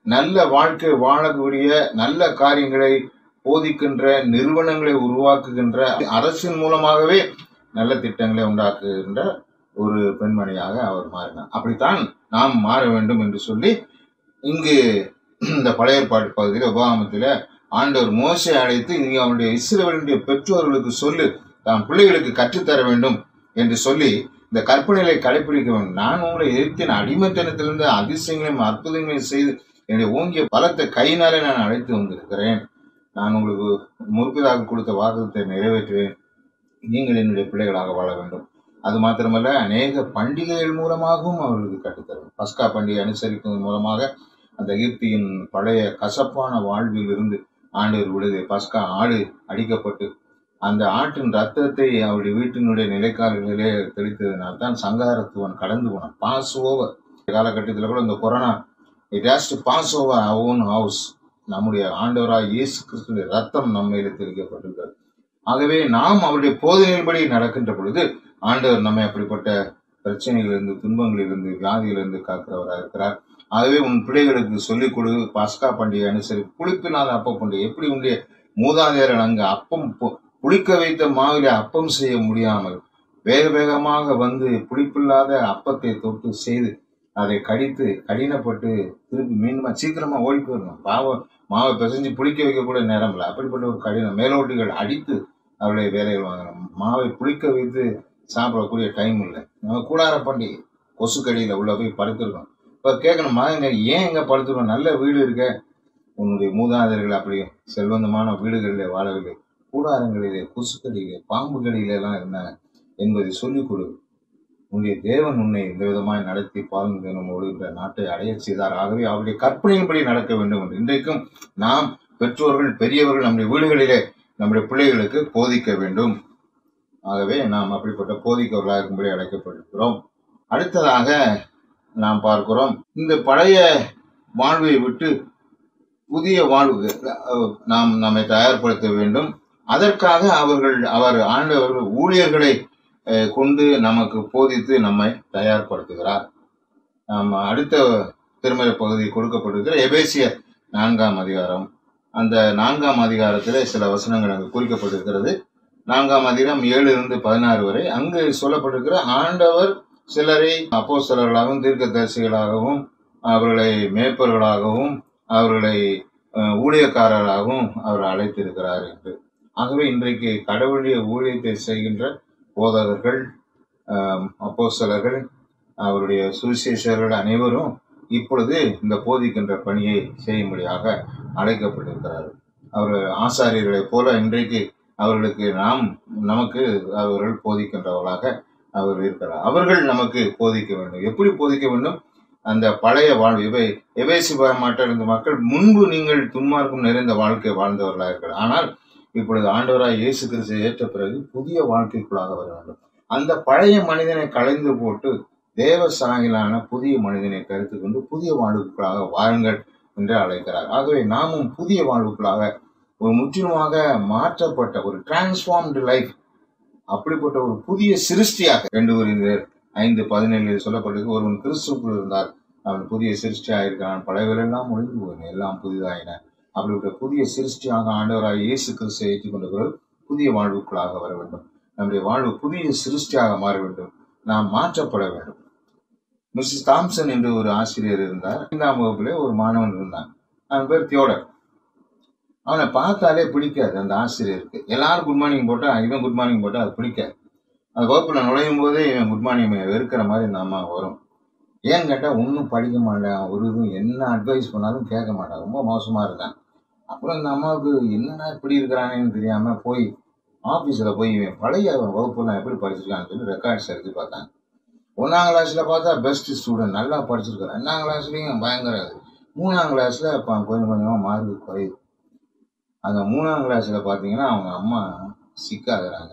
நல்ல வாழ்க்கை வாழக்கூடிய நல்ல காரியங்களை போதிக்கின்ற நிறுவனங்களை உருவாக்குகின்ற அரசின் மூலமாகவே நல்ல திட்டங்களை உண்டாக்குகின்ற ஒரு பெண்மணியாக அவர் மாறினார் அப்படித்தான் நாம் மாற வேண்டும் என்று சொல்லி இங்கு இந்த பழைய ஏற்பாட்டு பகுதியில் உபாகமத்தில் ஆண்டவர் மோசை அழைத்து நீ அவனுடைய இஸ்ரவேலுடைய பெற்றோர்களுக்கு சொல்லு தாம் பிள்ளைகளுக்கு கற்றுத்தர வேண்டும் என்று சொல்லி இந்த கற்பனைகளை கடைபிடிக்க வேண்டும் நான் உங்களை எதிர்த்தின் அடிமைத்தனத்திலிருந்து அதிசயங்களையும் அற்புதங்களையும் செய்து என்னுடைய ஓங்கிய பலத்தை கையினாலே நான் அழைத்து வந்திருக்கிறேன் நான் உங்களுக்கு முற்பிதாக கொடுத்த வாக்குத்தை நிறைவேற்றுவேன் நீங்கள் என்னுடைய பிள்ளைகளாக வாழ வேண்டும் அது மாத்திரமல்ல அநேக பண்டிகைகள் மூலமாகவும் அவர்களுக்கு கற்றுத்தரும் பஸ்கா பண்டிகை அனுசரிப்பதன் மூலமாக அந்த ஈர்த்தியின் பழைய கசப்பான வாழ்வில் இருந்து ஆண்டவர் விடுதலை பஸ்கா ஆடு அடிக்கப்பட்டு அந்த ஆட்டின் ரத்தத்தை அவருடைய வீட்டினுடைய நிலைக்கால்களிலே தெளித்ததினால் தான் சங்காரத்துவன் கடந்து போனான் பாஸ் ஓவர் காலகட்டத்தில் கூட இந்த corona it has to pass over own house நம்முடைய ஆண்டவராய் இயேசு கிறிஸ்துவின் ரத்தம் நம்ம மேலே தெளிக்கப்பட்டிருக்கிறது ஆகவே நாம் அவருடைய போதனையின்படி நடக்கின்ற பொழுது ஆண்டவர் நம்மை அப்படிப்பட்ட பிரச்சனைகளிலிருந்து துன்பங்களிலிருந்து வியாதிகளிலிருந்து காக்கிறவராக இருக்கிறார் ஆகவே உன் பிள்ளைகளுக்கு சொல்லிக் கொடு பாஸ்கா பண்டிகை அனுசரி புளிப்பில்லாத அப்ப பண்டிகை எப்படி உன்னுடைய மூதாதையர்கள் அங்கு அப்பம் பு- புளிக்க வைத்த மாவிலே அப்பம் செய்ய முடியாமல் வேக வேகமாக வந்து புளிப்பில்லாத அப்பத்தை தொட்டு செய்து அதை கடித்து கடினப்பட்டு திருப்பி மீண்டும் சீக்கிரமா ஓடி போயிடணும் பாவம் மாவை பிசைஞ்சு புளிக்க வைக்க கூட நேரம் இல்லை அப்படிப்பட்ட ஒரு கடினம் மேலோட்டிகள் அடித்து அவருடைய வேலைகள் வாங்கணும் மாவை புளிக்க வைத்து சாப்பிடக்கூடிய டைம் இல்லை நம்ம கூடார பண்டிகை கொசுக்கடியில் உள்ள போய் படுத்திருக்கோம் இப்போ கேட்கணும் மகங்க ஏன் எங்க படுத்துக்கணும் நல்ல வீடு இருக்க உன்னுடைய மூதாதையர்கள் அப்படி செல்வந்தமான வீடுகளிலே வாழவில்லை கூடாரங்களிலே கொசுக்கடியிலே பாம்புகளிலே எல்லாம் இருந்தாங்க என்பதை சொல்லிக் கொடு உன்னுடைய தேவன் உன்னை இந்த விதமாய் நடத்தி பாருங்க நம்மோடு இந்த நாட்டை அடைய செய்தார் ஆகவே அவருடைய கற்பனையின்படி நடக்க வேண்டும் என்று இன்றைக்கும் நாம் பெற்றோர்கள் பெரியவர்கள் நம்முடைய வீடுகளிலே நம்முடைய பிள்ளைகளுக்கு போதிக்க வேண்டும் ஆகவே நாம் அப்படிப்பட்ட போதிக்கவர்களாக இருக்கும்படி அழைக்கப்பட்டிருக்கிறோம் அடுத்ததாக நாம் பார்க்கிறோம் இந்த பழைய வாழ்வை விட்டு புதிய வாழ்வுக்கு அஹ், நாம் நம்மை தயார்படுத்த வேண்டும் அதற்காக அவர்கள் அவர் ஆண்டவர்கள் ஊழியர்களை அஹ், கொண்டு நமக்கு போதித்து நம்மை தயார்படுத்துகிறார் நாம் அடுத்த திருமலை பகுதி கொடுக்கப்பட்டிருக்கிற எபேசியர் நான்காம் அதிகாரம் அந்த நான்காம் அதிகாரத்திலே சில வசனங்கள் அங்கு குறிக்கப்பட்டிருக்கிறது நான்காம் அதிகாரம் ஏழு இருந்து பதினாறு வரை அங்கு சொல்லப்பட்டிருக்கிற ஆண்டவர் சிலரை அப்போஸ்தலர்களாகவும் தீர்க்கதரிசிகளாகவும் அவர்களை மேய்ப்பர்களாகவும் அவர்களை அஹ், ஊழியக்காரராகவும் அவர் அழைத்திருக்கிறார் என்று ஆகவே இன்றைக்கு கடவுளுடைய ஊழியத்தை செய்கின்ற போதகர்கள் ஆம், அப்போஸ்தலர்கள் அவருடைய சுவிசேஷர்கள் அனைவரும் இப்பொழுது இந்த போதிக்கின்ற பணியை செய்யும்படியாக அழைக்கப்பட்டிருக்கிறார்கள் அவர் ஆசாரியர்களைப் போல இன்றைக்கு அவர்களுக்கு நாம் நமக்கு அவர்கள் போதிக்கின்றவர்களாக அவர் இருக்கிறார் அவர்கள் நமக்கு போதிக்க வேண்டும் எப்படி போதிக்க வேண்டும் அந்த பழைய வாழ்வு இவை எவேசி மாட்ட இருந்த மக்கள் முன்பு நீங்கள் துன்மார்க்கம் நிறைந்த வாழ்க்கை வாழ்ந்தவர்களாக இருக்கிறார் ஆனால் இப்பொழுது ஆண்டவராய் இயேசு கிறிஸ்து ஏற்ற பிறகு புதிய வாழ்க்கைக்குள்ளாக வர வேண்டும் அந்த பழைய மனிதனை களைந்து போட்டு தேவ சாயலான புதிய மனிதனை கருத்து கொண்டு புதிய வாழ்வுக்குள்ளாக வாருங்கள் என்று அழைக்கிறார் ஆகவே நாமும் புதிய வாழ்வுக்குள்ளாக ஒரு முற்றிலுமாக மாற்றப்பட்ட ஒரு டிரான்ஸ்ஃபார்ம்டு லைஃப் அப்படிப்பட்ட ஒரு புதிய சிருஷ்டியாக ரெண்டு ஒரு ஐந்து பதினேழில் சொல்லப்பட்டிருக்கு ஒருவன் கிறிஸ்துக்குள் இருந்தால் அவன் புதிய சிருஷ்டியாக இருக்கிறான் பழையவரெல்லாம் ஒழிந்து போயின எல்லாம் புதிதாயின அப்படிப்பட்ட புதிய சிருஷ்டியாக ஆண்டவராக இயேசு கிறிஸ்துவை ஏற்றுக்கொண்டவர்கள் புதிய வாழ்வுக்குள்ளாக வர வேண்டும் நம்முடைய வாழ்வு புதிய சிருஷ்டியாக மாற வேண்டும் நாம் மாற்றப்பட வேண்டும் மிஸ்ஸஸ் தாம்சன் என்று ஒரு ஆசிரியர் இருந்தார் ஐந்தாம் வகுப்பிலே ஒரு மாணவன் இருந்தான் அவன் பேர் தியோடர் அவனை பார்த்தாலே பிடிக்காது அந்த ஆசிரியருக்கு எல்லாரும் குட் மார்னிங் போட்டா இவன் குட் மார்னிங் போட்டா அது பிடிக்காது அந்த வகுப்புல நுழையும் போதே இவன் குட் மார்னிங் வெறுக்கிற மாதிரி இந்த அம்மா வரும் ஏன்னு கேட்டால் ஒன்றும் படிக்க மாட்டேன் ஒரு இதுவும் என்ன அட்வைஸ் பண்ணாலும் கேட்க மாட்டான் ரொம்ப மோசமா இருக்கான் அப்புறம் இந்த அம்மாவுக்கு என்னடா இப்படி இருக்கிறானேன்னு தெரியாம போய் ஆஃபீஸில் போய் இவன் பழைய வகுப்புலாம் எப்படி படிச்சிருக்கான்னு சொல்லி ரெக்கார்ட்ஸ் எடுத்து பார்த்தாங்க ஒன்றாம் கிளாஸில் பார்த்தா பெஸ்ட் ஸ்டூடெண்ட் நல்லா படிச்சிருக்காரு ரெண்டாம் கிளாஸ்லேயும் பயங்கர இது. மூணாம் கிளாஸில் இப்போ கொஞ்சம் கொஞ்சமாக மார்க் குறையுது அந்த மூணாம் கிளாஸில் பார்த்தீங்கன்னா அவங்க அம்மா சிக்காகிறாங்க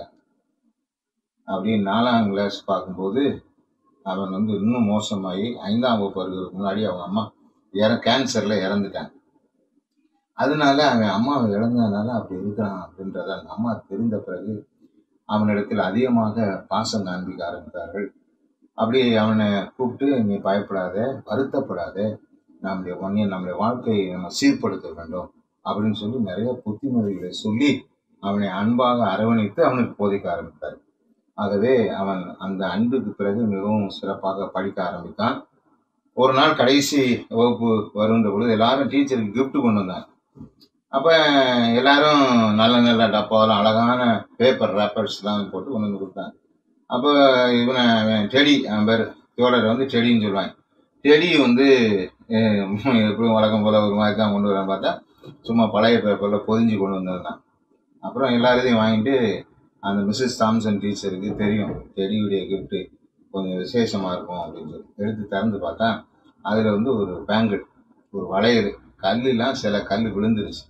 அப்படியே நாலாம் கிளாஸ் பார்க்கும்போது அவன் வந்து இன்னும் மோசமாகி ஐந்தாம் வகுப்பு வருகிறதுக்கு முன்னாடி அவங்க அம்மா இற கேன்சரில் இறந்துட்டாங்க அதனால அவன் அம்மாவை இழந்ததுனால அப்படி இருக்கிறான் அப்படின்றத அந்த அம்மா தெரிந்த பிறகு அவனிடத்தில் அதிகமாக பாசம் காண்பிக்க ஆரம்பித்தார்கள் அப்படியே அவனை கூப்பிட்டு நீ பயப்படாத வருத்தப்படாத நம்முடைய மண்ணிய நம்முடைய வாழ்க்கையை நம்ம சீர்படுத்த வேண்டும் அப்படின்னு சொல்லி நிறைய புத்திமதிகளை சொல்லி அவனை அன்பாக அரவணைத்து அவனுக்கு போதிக்க ஆரம்பித்தார் ஆகவே அவன் அந்த அன்புக்கு பிறகு மிகவும் சிறப்பாக படிக்க ஆரம்பித்தான் ஒரு நாள் கடைசி வகுப்பு வருகின்ற பொழுது எல்லாரும் டீச்சருக்கு gift கொண்டு வந்தாங்க அப்ப எல்லாரும் நல்ல நல்ல டப்பாவெல்லாம் அழகான பேப்பர் ரேப்பர்ஸ்லாம் போட்டு கொண்டு வந்து கொடுத்தாங்க அப்போ இவனை அவன் டெடி அவன் பேர் தோழர் வந்து டெடின்னு சொல்லுவாங்க டெடி வந்து அஹ், எப்படியும் வழக்கம் போல ஒரு மாதிரி தான் கொண்டு வரான்னு பார்த்தா சும்மா பழைய பேப்பரில் பொதிஞ்சு கொண்டு வந்திருந்தான் அப்புறம் எல்லாரையும் வாங்கிட்டு அந்த மிஸ்ஸஸ் தாம்சன் டீச்சருக்கு தெரியும் டெடியுடைய gift கொஞ்சம் விசேஷமாக இருக்கும் அப்படின்னு சொல்லி எடுத்து திறந்து பார்த்தா அதில் வந்து ஒரு பேங்கிள் ஒரு வளையல் கல்லுலாம் சில கல் விழுந்துருச்சு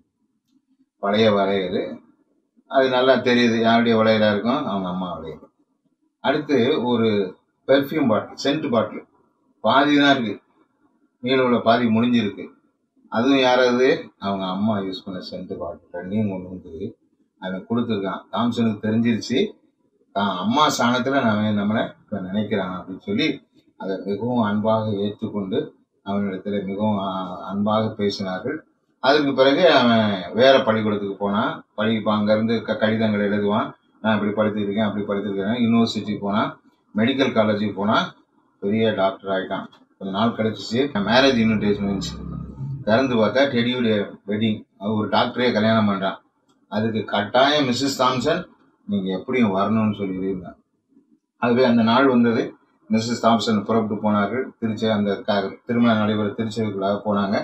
பழைய வளையல் அது நல்லா தெரியுது யாருடைய வளையலா இருக்கும் அவங்க அம்மா வளையல் அடுத்து ஒரு பெர்ஃப்யூம் பாட்டில் சென்ட் பாட்டில் பாதி தான் இருக்கு மீத உள்ள பாதி முடிஞ்சிருக்கு அதுவும் யாராவது அவங்க அம்மா யூஸ் பண்ண சென்ட் பாட்டில் ரெண்டையும் கொண்டு வந்து அவன் கொடுத்துருக்கான் தாம்சனுக்கு தெரிஞ்சிருச்சு தான் அம்மா ஸ்தானத்தில் நான் நம்மளை இப்போ நினைக்கிறான் அப்படின்னு சொல்லி அதை மிகவும் அன்பாக ஏற்றுக்கொண்டு அவனிடத்துல மிகவும் அ- அன்பாக பேசினார்கள் அதற்கு பிறகு அவன் வேற பள்ளிக்கூடத்துக்கு போனான் பள்ளி அங்கேருந்து க கடிதங்கள் எழுதுவான் நான் இப்படி படித்திருக்கேன் அப்படி படித்திருக்கேன் யூனிவர்சிட்டி போனான் மெடிக்கல் காலேஜுக்கு போனான் பெரிய டாக்டர் ஆகிட்டான் கொஞ்ச நாள் கழிச்சிச்சு மேரேஜ் இன்விடேஷன் வந்துச்சு திறந்து பார்த்தா டெடியுடைய வெட்டிங் ஒரு டாக்டரே கல்யாணம் பண்ணுறான் அதுக்கு கட்டாயம் மிஸ்ஸஸ் தாம்சன் நீங்கள் எப்படியும் வரணும்னு சொல்லியிருந்தாங்க அதுவே அந்த நாள் வந்தது மிஸ்ஸஸ் தாம்சன் புறப்பட்டு போனார்கள் திருச்சி அந்த க திருமணம் நடைபெற திருச்சிக்குள்ளாக போனாங்க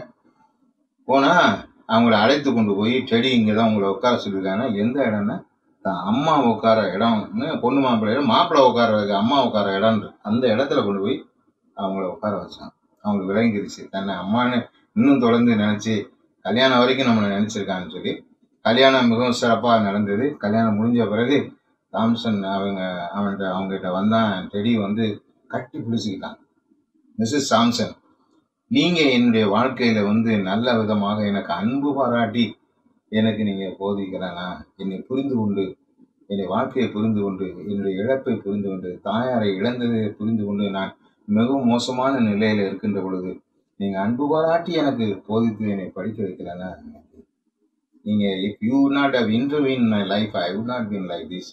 போனால் அவங்கள அழைத்து கொண்டு போய் டெடி இங்கே தான் உங்களை உட்கார சொல்லியிருக்காங்க எந்த இடம்னா தான் அம்மா உட்கார இடம்னு பொண்ணு மாப்பிள்ளை மாப்பிள்ளை உட்கார வைக்க அம்மா உட்கார இடம் அந்த இடத்துல கொண்டு போய் அவங்கள உட்கார வச்சான் அவங்களுக்கு விளங்கிருச்சு தன்னை அம்மான்னு இன்னும் தொடர்ந்து நினச்சி கல்யாணம் வரைக்கும் நம்மளை நினச்சிருக்கான்னு சொல்லி கல்யாணம் மிகவும் சிறப்பாக நடந்தது கல்யாணம் முடிஞ்ச பிறகு தாம்சன் அவங்க அவன்கிட்ட அவங்ககிட்ட வந்தான் டெடி வந்து கட்டி பிடிச்சிக்கிட்டான் மிஸ்ஸஸ் சாம்சன் நீங்க என்னுடைய வாழ்க்கையில வந்து நல்ல விதமாக எனக்கு அன்பு பாராட்டி எனக்கு நீங்க போதிக்கிறனா என்னை புரிந்து கொண்டு என்னுடைய வாழ்க்கையை புரிந்து கொண்டு என்னுடைய இழப்பை புரிந்து கொண்டு தாயாரை இழந்ததை புரிந்து கொண்டு நான் மிகவும் மோசமான நிலையில இருக்கின்ற பொழுது நீங்க அன்பு பாராட்டி எனக்கு போதித்து என்னை படிக்க வைக்கலன்னா நீங்க if you not have intervene my life I would not been like this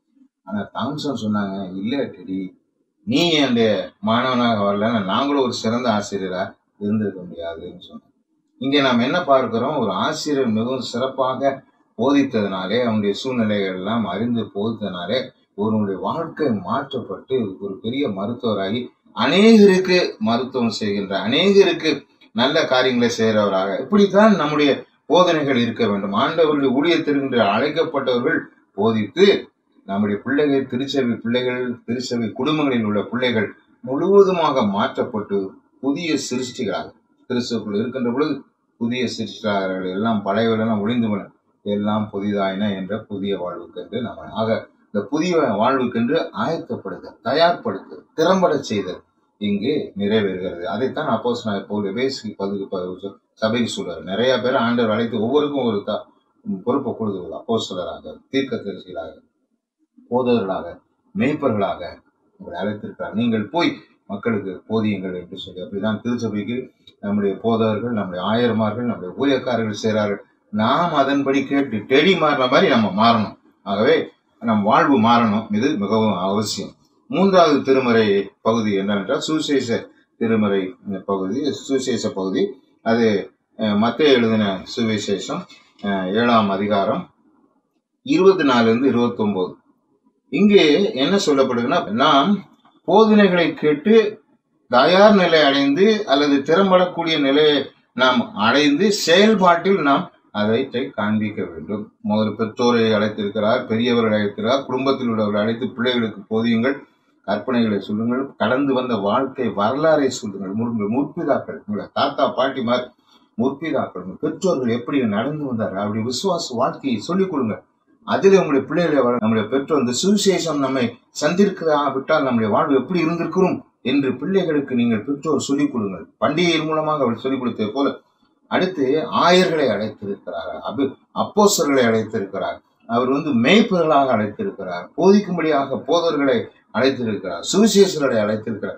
ஆனா தாம்சன் சொன்னாங்க இல்ல டெடி நீ என்னுடைய மாணவனாக வரலன்னா நாங்களும் ஒரு சிறந்த ஆசிரியரா இருந்திருக்க முடியாதுன்னு சொன்னாங்க இங்கே நாம் என்ன பார்க்கிறோம் ஒரு ஆசிரியர் மிகவும் சிறப்பாக போதித்ததுனாலே அவனுடைய சூழ்நிலைகள் எல்லாம் அறிந்து போதித்ததுனாலே ஒருவனுடைய வாழ்க்கை மாற்றப்பட்டு ஒரு பெரிய மருத்துவராகி அநேகருக்கு மருத்துவம் செய்கின்ற அநேகருக்கு நல்ல காரியங்களை செய்கிறவராக இப்படித்தான் நம்முடைய போதனைகள் இருக்க வேண்டும் ஆண்டவருடைய ஊழியத்திற்கு அழைக்கப்பட்டவர்கள் போதித்து நம்முடைய பிள்ளைகள் திருச்சபை பிள்ளைகள் திருச்சபை குடும்பங்களில் உள்ள பிள்ளைகள் முழுவதுமாக மாற்றப்பட்டு புதிய சிருஷ்டிகளாக கிறிஸ்துக்குள் இருக்கின்ற பொழுது புதிய சிருஷ்டிகளார்கள் எல்லாம் பழையவரெல்லாம் ஒளிந்து போன எல்லாம் புதிதாயின என்ற புதிய வாழ்வுக்கென்று நம்ம ஆக இந்த புதிய வாழ்வுக்கென்று ஆயத்தப்படுதல் தயார்படுத்தல் திறம்பட செய்தல் இங்கு நிறைவேறுகிறது அதைத்தான் அப்போஸ் நான் இப்போ பேசி பதுக்கு பது- சபைக்கு சொல்றாரு நிறைய பேர் ஆண்டவர் அழைத்து ஒவ்வொருக்கும் ஒரு த- பொறுப்பை கொடுக்குறது அப்போ சிலராக தீர்க்க தரிசிகளாக போதகர்களாக மேய்ப்பர்களாக உங்களை அழைத்திருக்கிறார் நீங்கள் போய் மக்களுக்கு போதியுங்கள் என்று சொல்லி அப்படிதான் திருச்சபைக்கு நம்முடைய போதகர்கள் நம்முடைய ஆயர்மார்கள் நம்முடைய ஊழியக்காரர்கள் செய்கிறார்கள் நாம் அதன்படி கேட்டு டெடி மாறின மாதிரி நம்ம மாறணும் ஆகவே நம் வாழ்வு மாறணும் இது மிகவும் அவசியம் மூன்றாவது திருமறை பகுதி என்னவென்றால் சுவிசேஷ திருமறை பகுதி சுவிசேஷ பகுதி அது மத்திய எழுதின சுவிசேஷம் அஹ், ஏழாம் அதிகாரம் இருபத்தி நாலுலேருந்து இருபத்தொம்போது இங்கே என்ன சொல்லப்படுதுன்னா நாம் போதனைகளை கேட்டு தயார் நிலை அடைந்து அல்லது திறம்படக்கூடிய நிலையை நாம் அடைந்து செயல்பாட்டில் நாம் அதை காண்பிக்க வேண்டும் முதல் பெற்றோரை அழைத்திருக்கிறார் பெரியவர்களை அழைத்திருக்கிறார் குடும்பத்தில் உள்ளவர்களை அழைத்து பிள்ளைகளுக்கு போதியுங்கள் கற்பனைகளை சொல்லுங்கள் கடந்து வந்த வாழ்க்கை வரலாறை சொல்லுங்கள் முருங்கள் முற்பிதாக்கள் உங்களை தாத்தா பாட்டிமார் முற்பிதாக்கள் உங்கள் பெற்றோர்கள் எப்படி நடந்து வந்தார் அப்படி விசுவாச வாழ்க்கையை சொல்லிக் கொடுங்க அதில் உங்களுடைய பிள்ளைகளை வள- நம்முடைய பெற்றோர் இந்த சுவிசேஷம் நம்மை சந்திருக்கிறா விட்டால் நம்முடைய வாழ்வு எப்படி இருந்திருக்கிறோம் என்று பிள்ளைகளுக்கு நீங்கள் பெற்றோர் சொல்லிக் கொடுங்கள் பண்டிகையின் மூலமாக அவர் சொல்லிக் கொடுத்தது போல அடுத்து ஆயர்களை அழைத்திருக்கிறார் அபி அப்போஸ்தலர்களை அழைத்திருக்கிறார் அவர் வந்து மேய்ப்பர்களாக அழைத்திருக்கிறார் போதிக்கும்படியாக போதர்களை அழைத்திருக்கிறார் சுவிசேஷர்களை அழைத்திருக்கிறார்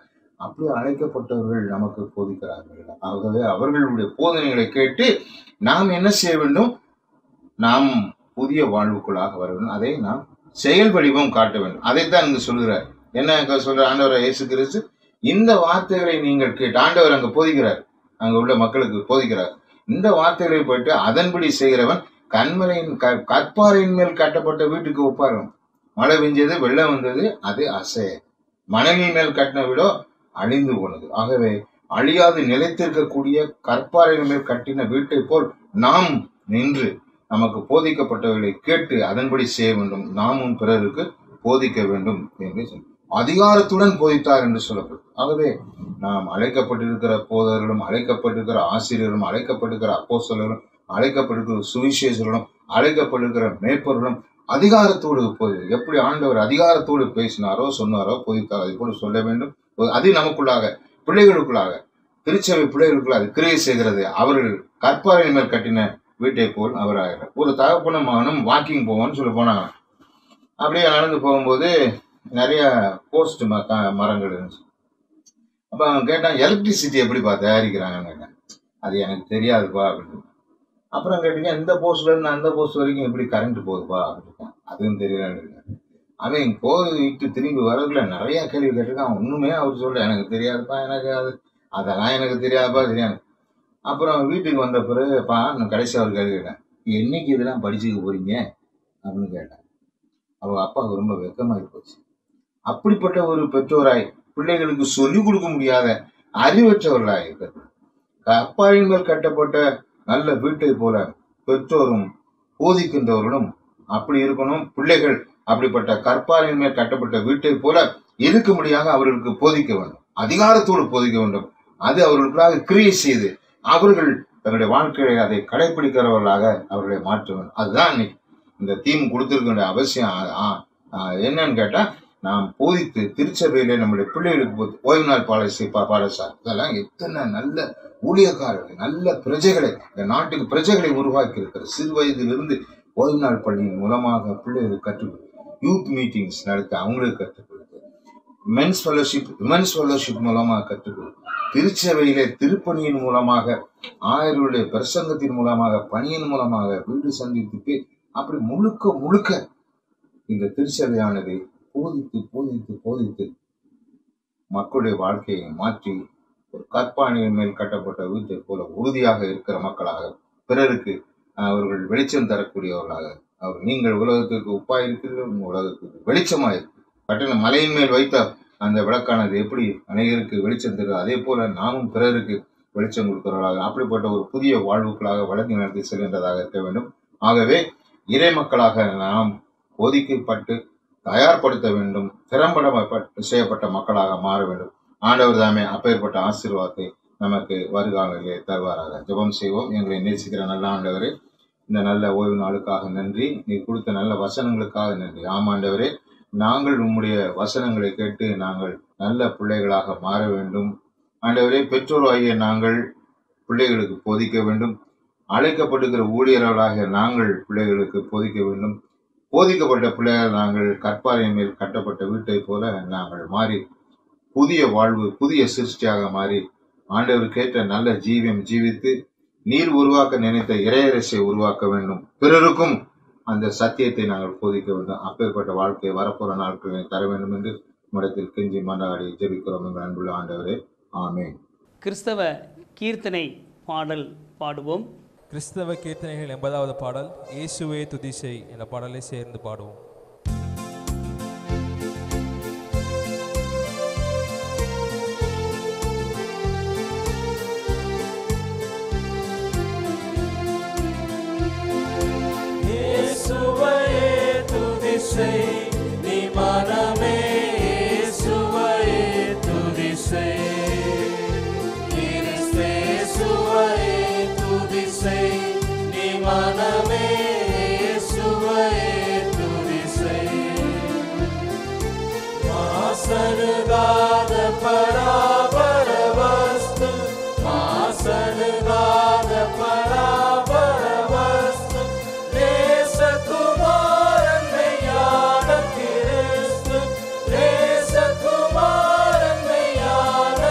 அப்படி அழைக்கப்பட்டவர்கள் நமக்கு போதிக்கிறார்கள் ஆகவே அவர்களுடைய போதனைகளை கேட்டு நாம் என்ன செய்ய வேண்டும் நாம் புதிய வாழ்வுக்குள்ளாக வர வேண்டும் அதை நாம் செயல் வடிவம் காட்ட வேண்டும் அதைத்தான் இங்கு சொல்கிறார் என்ன அங்க சொல்ற ஆண்டவர் இயேசு கிறிஸ்து இந்த வார்த்தைகளை நீங்கள் கேட்டு ஆண்டவர் அங்க போதிக்கிறார் அங்க உள்ள மக்களுக்கு போதிக்கிறார் இந்த வார்த்தைகளை போயிட்டு அதன்படி செய்கிறவன் கண்மலையின் க- கற்பாறையின் மேல் கட்டப்பட்ட வீட்டுக்கு ஒப்பாரும் மழை பெஞ்சது வெள்ளம் வந்தது அது அசைய மணலின் மேல் கட்டின வீடோ அழிந்து போனது ஆகவே அழியாது நிலைத்திருக்கக்கூடிய கற்பாறையின் மேல் கட்டின வீட்டை போல் நாம் நின்று நமக்கு போதிக்கப்பட்டவர்களை கேட்டு அதன்படி செய்ய வேண்டும் நாமும் பிறருக்கு போதிக்க வேண்டும் என்று சொன்னார். அதிகாரத்துடன் போதித்தார் என்று சொல்லப்படும் ஆகவே நாம் அழைக்கப்பட்டிருக்கிற போதர்களும் அழைக்கப்பட்டிருக்கிற ஆசிரியர்களும் அழைக்கப்பட்டிருக்கிற அப்போஸ்தலர்களும் அழைக்கப்பட்டிருக்கிற சுவிசேஷர்களும் அழைக்கப்பட்டிருக்கிற மேற்பொருளும் அதிகாரத்தோடு போய் எப்படி ஆண்டவர் அதிகாரத்தோடு பேசினாரோ சொன்னாரோ போதித்தாரோ அதை போல சொல்ல வேண்டும் அது நமக்குள்ளாக பிள்ளைகளுக்குள்ளாக திருச்சபை பிள்ளைகளுக்குள்ளாக கிரியை செய்கிறது அவர்கள் கற்பாறையின் மேல் கட்டின வீட்டை போல் அவர் ஆகிறார் ஒரு தகப்பனும் மகனும் வாக்கிங் போவோம்னு சொல்லி போனாங்க அப்படியே நடந்து போகும்போது நிறைய போஸ்ட் மரங்கள் இருந்துச்சு அப்ப அவன் கேட்டான் எலக்ட்ரிசிட்டி எப்படிப்பா தயாரிக்கிறாங்கன்னு கேட்டேன் அது எனக்கு தெரியாதுப்பா அப்படின்னு அப்புறம் கேட்டீங்க இந்த போஸ்ட்ல இருந்து அந்த போஸ்ட் வரைக்கும் எப்படி கரண்ட் போகுதுப்பா அப்படின்னு அதுவும் தெரியலன்னு அவன் போயிட்டு திரும்பி வரதுல நிறைய கேள்வி கேட்டிருக்கான் அவன் ஒண்ணுமே அவர் சொல்ல எனக்கு தெரியாதுப்பா எனக்கு அது அதெல்லாம் எனக்கு தெரியாதுப்பா தெரியாது அப்புறம் வீட்டுக்கு வந்த பிறகுப்பா நான் கடைசி அவர் கேள்வி கேட்டேன் என்னைக்கு இதெல்லாம் படிச்சுக்க போறீங்க அப்படின்னு கேட்டேன் அவங்க அப்பாவுக்கு ரொம்ப வெக்கமாகி போச்சு அப்படிப்பட்ட ஒரு பெற்றோராய் பிள்ளைகளுக்கு சொல்லிக் கொடுக்க முடியாத அறிவற்றவர்களாய் இருக்கிறது அப்பாவின் மேல் கட்டப்பட்ட நல்ல வீட்டை போல பெற்றோரும் போதிக்கின்றவர்களும் அப்படி இருக்கணும் பிள்ளைகள் அப்படிப்பட்ட கற்பாரின் மேல் கட்டப்பட்ட வீட்டை போல இருக்கும்படியாக அவர்களுக்கு போதிக்க வேண்டும் அதிகாரத்தோடு போதிக்க வேண்டும் அது அவர்களுக்காக கிரியை செய்து அவர்கள் தங்களுடைய வாழ்க்கையை அதை கடைபிடிக்கிறவர்களாக அவர்களை மாற்ற வேண்டும் அதுதான் இன்னைக்கு இந்த தீம் கொடுத்திருக்கின்ற அவசியம் ஆ- ஆ- ஆ, என்னன்னு கேட்டா நாம் போதித்து திருச்சபையிலே நம்முடைய பிள்ளைகளுக்கு போதி- ஓய்வு நாள் பாலசி பா- பாடசாலை இதெல்லாம் எத்தனை நல்ல ஊழியக்காரர்கள் நல்ல பிரஜைகளை இந்த நாட்டுக்கு பிரஜைகளை உருவாக்கி இருக்கிற சிறு வயதிலிருந்து ஓய்வு நாள் பள்ளியின் மூலமாக பிள்ளைகளுக்கு கற்றுக் யூத் மீட்டிங்ஸ் நடத்த அவங்களுக்கு கற்றுக் கொடுத்து மென்ஸ் ஃபெலோஷிப் விமென்ஸ் ஃபெலோஷிப் மூலமாக கற்றுக் கொடுத்து திருச்சபையிலே திருப்பணியின் மூலமாக ஆயருடைய பிரசங்கத்தின் மூலமாக பணியின் மூலமாக வீடு சந்தித்துக்கு அப்படி முழுக்க முழுக்க இந்த திருச்சபையானது போதித்து போதித்து போதித்து மக்களுடைய வாழ்க்கையை மாற்றி ஒரு கற்பாணியின் மேல் கட்டப்பட்ட வீட்டை போல உறுதியாக இருக்கிற மக்களாக பிறருக்கு அவர்கள் வெளிச்சம் தரக்கூடியவர்களாக அவர் நீங்கள் உலகத்திற்கு உப்பாய் இருக்கிறீர்கள் உங்கள் உலகத்துக்கு வெளிச்சமாய் கட்டின மலையின் மேல் வைத்த அந்த விளக்கானது எப்படி அநேகருக்கு வெளிச்சம் தருது அதே போல நாமும் பிறருக்கு வெளிச்சம் கொடுக்கிறவர்களாக அப்படிப்பட்ட ஒரு புதிய வாழ்வுக்களாக வழங்கி நடத்தி செல்கின்றதாக இருக்க வேண்டும் ஆகவே இறை மக்களாக நாம் போதிக்கப்பட்டு தயார்படுத்த வேண்டும் திறம்பட செய்யப்பட்ட மக்களாக மாற வேண்டும் ஆண்டவர் தாமே அப்பேற்பட்ட ஆசீர்வாதத்தை நமக்கு வருகாலையிலே தருவாராக ஜெபம் செய்வோம் எங்களை நேசிக்கிற நல்ல ஆண்டவரே இந்த நல்ல ஓய்வு நாளுக்காக நன்றி நீ கொடுத்த நல்ல வசனங்களுக்காக நன்றி ஆமாண்டவரே நாங்கள் உம்முடைய வசனங்களை கேட்டு நாங்கள் நல்ல பிள்ளைகளாக மாற வேண்டும் ஆண்டவரே பெற்றோர் ஆகிய நாங்கள் பிள்ளைகளுக்கு போதிக்க வேண்டும் அழைக்கப்படுகிற ஊழியர்களாக நாங்கள் பிள்ளைகளுக்கு போதிக்க வேண்டும் போதிக்கப்பட்ட பிள்ளைகள் நாங்கள் கற்பாறையின் மேல் கட்டப்பட்ட வீட்டை போல நாங்கள் மாறி புதிய வாழ்வு புதிய சிருஷ்டியாக மாறி ஆண்டவருக்கேற்ற நல்ல ஜீவியம் ஜீவித்து நீர் உருவாக்க நினைத்த இறையரசை உருவாக்க வேண்டும் பிறருக்கும் அந்த சத்தியத்தை நாங்கள் போதிக்க வேண்டும் அப்பேற்பட்ட வாழ்க்கையை வரப்போற நாட்களை தர வேண்டும் என்று மடத்தில் கெஞ்சி மன்றாடி ஜெபிக்கிறோம் எங்கள் அன்புள்ள ஆண்டவரே ஆமென் கிறிஸ்தவ கீர்த்தனை பாடல் பாடுவோம் கிறிஸ்தவ கீர்த்தனைகள் எண்பதாவது பாடல் இயேசுவே துதிசை என்ற பாடலை சேர்ந்து பாடுவோம் Lesa kumaran me yana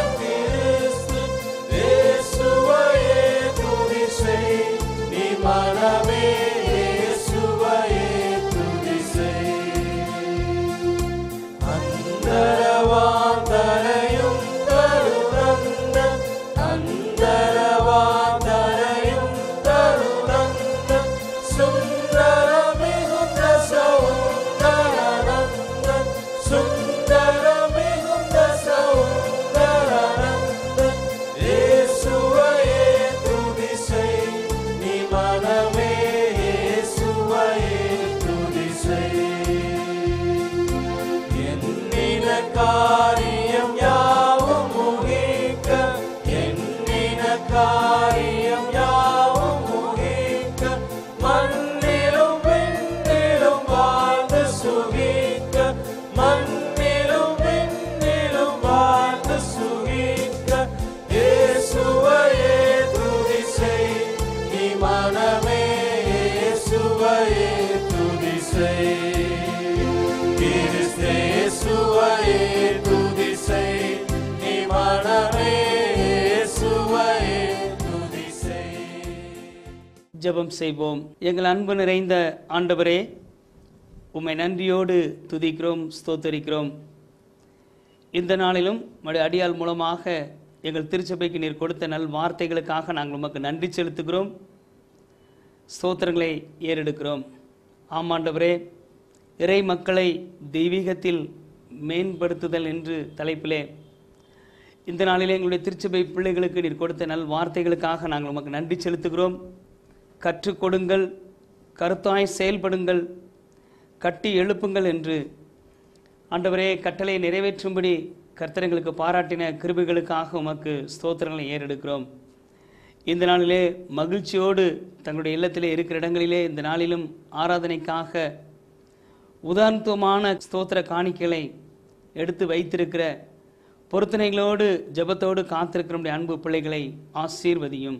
காரியம் யாவும் முகிக்க எண்ணின காரியம் யாவும் முகிக்க மண்ணிலும் விண்ணிலும் வாழ்ந்து சுகிக்க மண்ணிலும் விண்ணிலும் வாழ்ந்து சுகிக்க இயேசுவையே துதி செய் நீ மனமே இயேசுவையே துதி செய் கிறிஸ்து இயேசுவையே துதி செய் நீ மனமே இயேசுவையே துதி செய் ஜெபம் செய்வோம் எங்கள் அன்பு நிறைந்த ஆண்டவரே உம்மை நன்றியோடு துதிக்கிறோம் ஸ்தோத்தரிக்கிறோம் இந்த நாளிலும் உம்முடைய அடியால் மூலமாக எங்கள் திருச்சபைக்கு நீர் கொடுத்த நல் வார்த்தைகளுக்காக நாங்கள் உமக்கு நன்றி செலுத்துகிறோம் ஸ்தோத்திரங்களை ஏறெடுக்கிறோம் ஆமாண்டவரே இறை மக்களை தெய்வீகத்தில் மேம்படுத்துதல் என்று தலைப்பிலே இந்த நாளிலே எங்களுடைய திருச்சபை பிள்ளைகளுக்கு நீர் கொடுத்த நல் வார்த்தைகளுக்காக நாங்கள் உமக்கு நன்றி செலுத்துகிறோம் கற்றுக் கொடுங்கள் கருத்தாய் செயல்படுங்கள் கட்டி எழுப்புங்கள் என்று ஆண்டவரே கட்டளை நிறைவேற்றும்படி கர்த்தரங்களுக்கு பாராட்டின கிருபைகளுக்காக உமக்கு ஸ்தோத்திரங்களை ஏறெடுக்கிறோம் இந்த நாளிலே மகிழ்ச்சியோடு தங்களுடைய இல்லத்திலே இருக்கிற இடங்களிலே இந்த நாளிலும் ஆராதனைக்காக உதாரணத்துவமான ஸ்தோத்திர காணிக்கைகளை எடுத்து வைத்திருக்கிற பொருத்தனைகளோடு ஜெபத்தோடு காத்திருக்கிற நம்முடைய அன்பு பிள்ளைகளை ஆசீர்வதியும்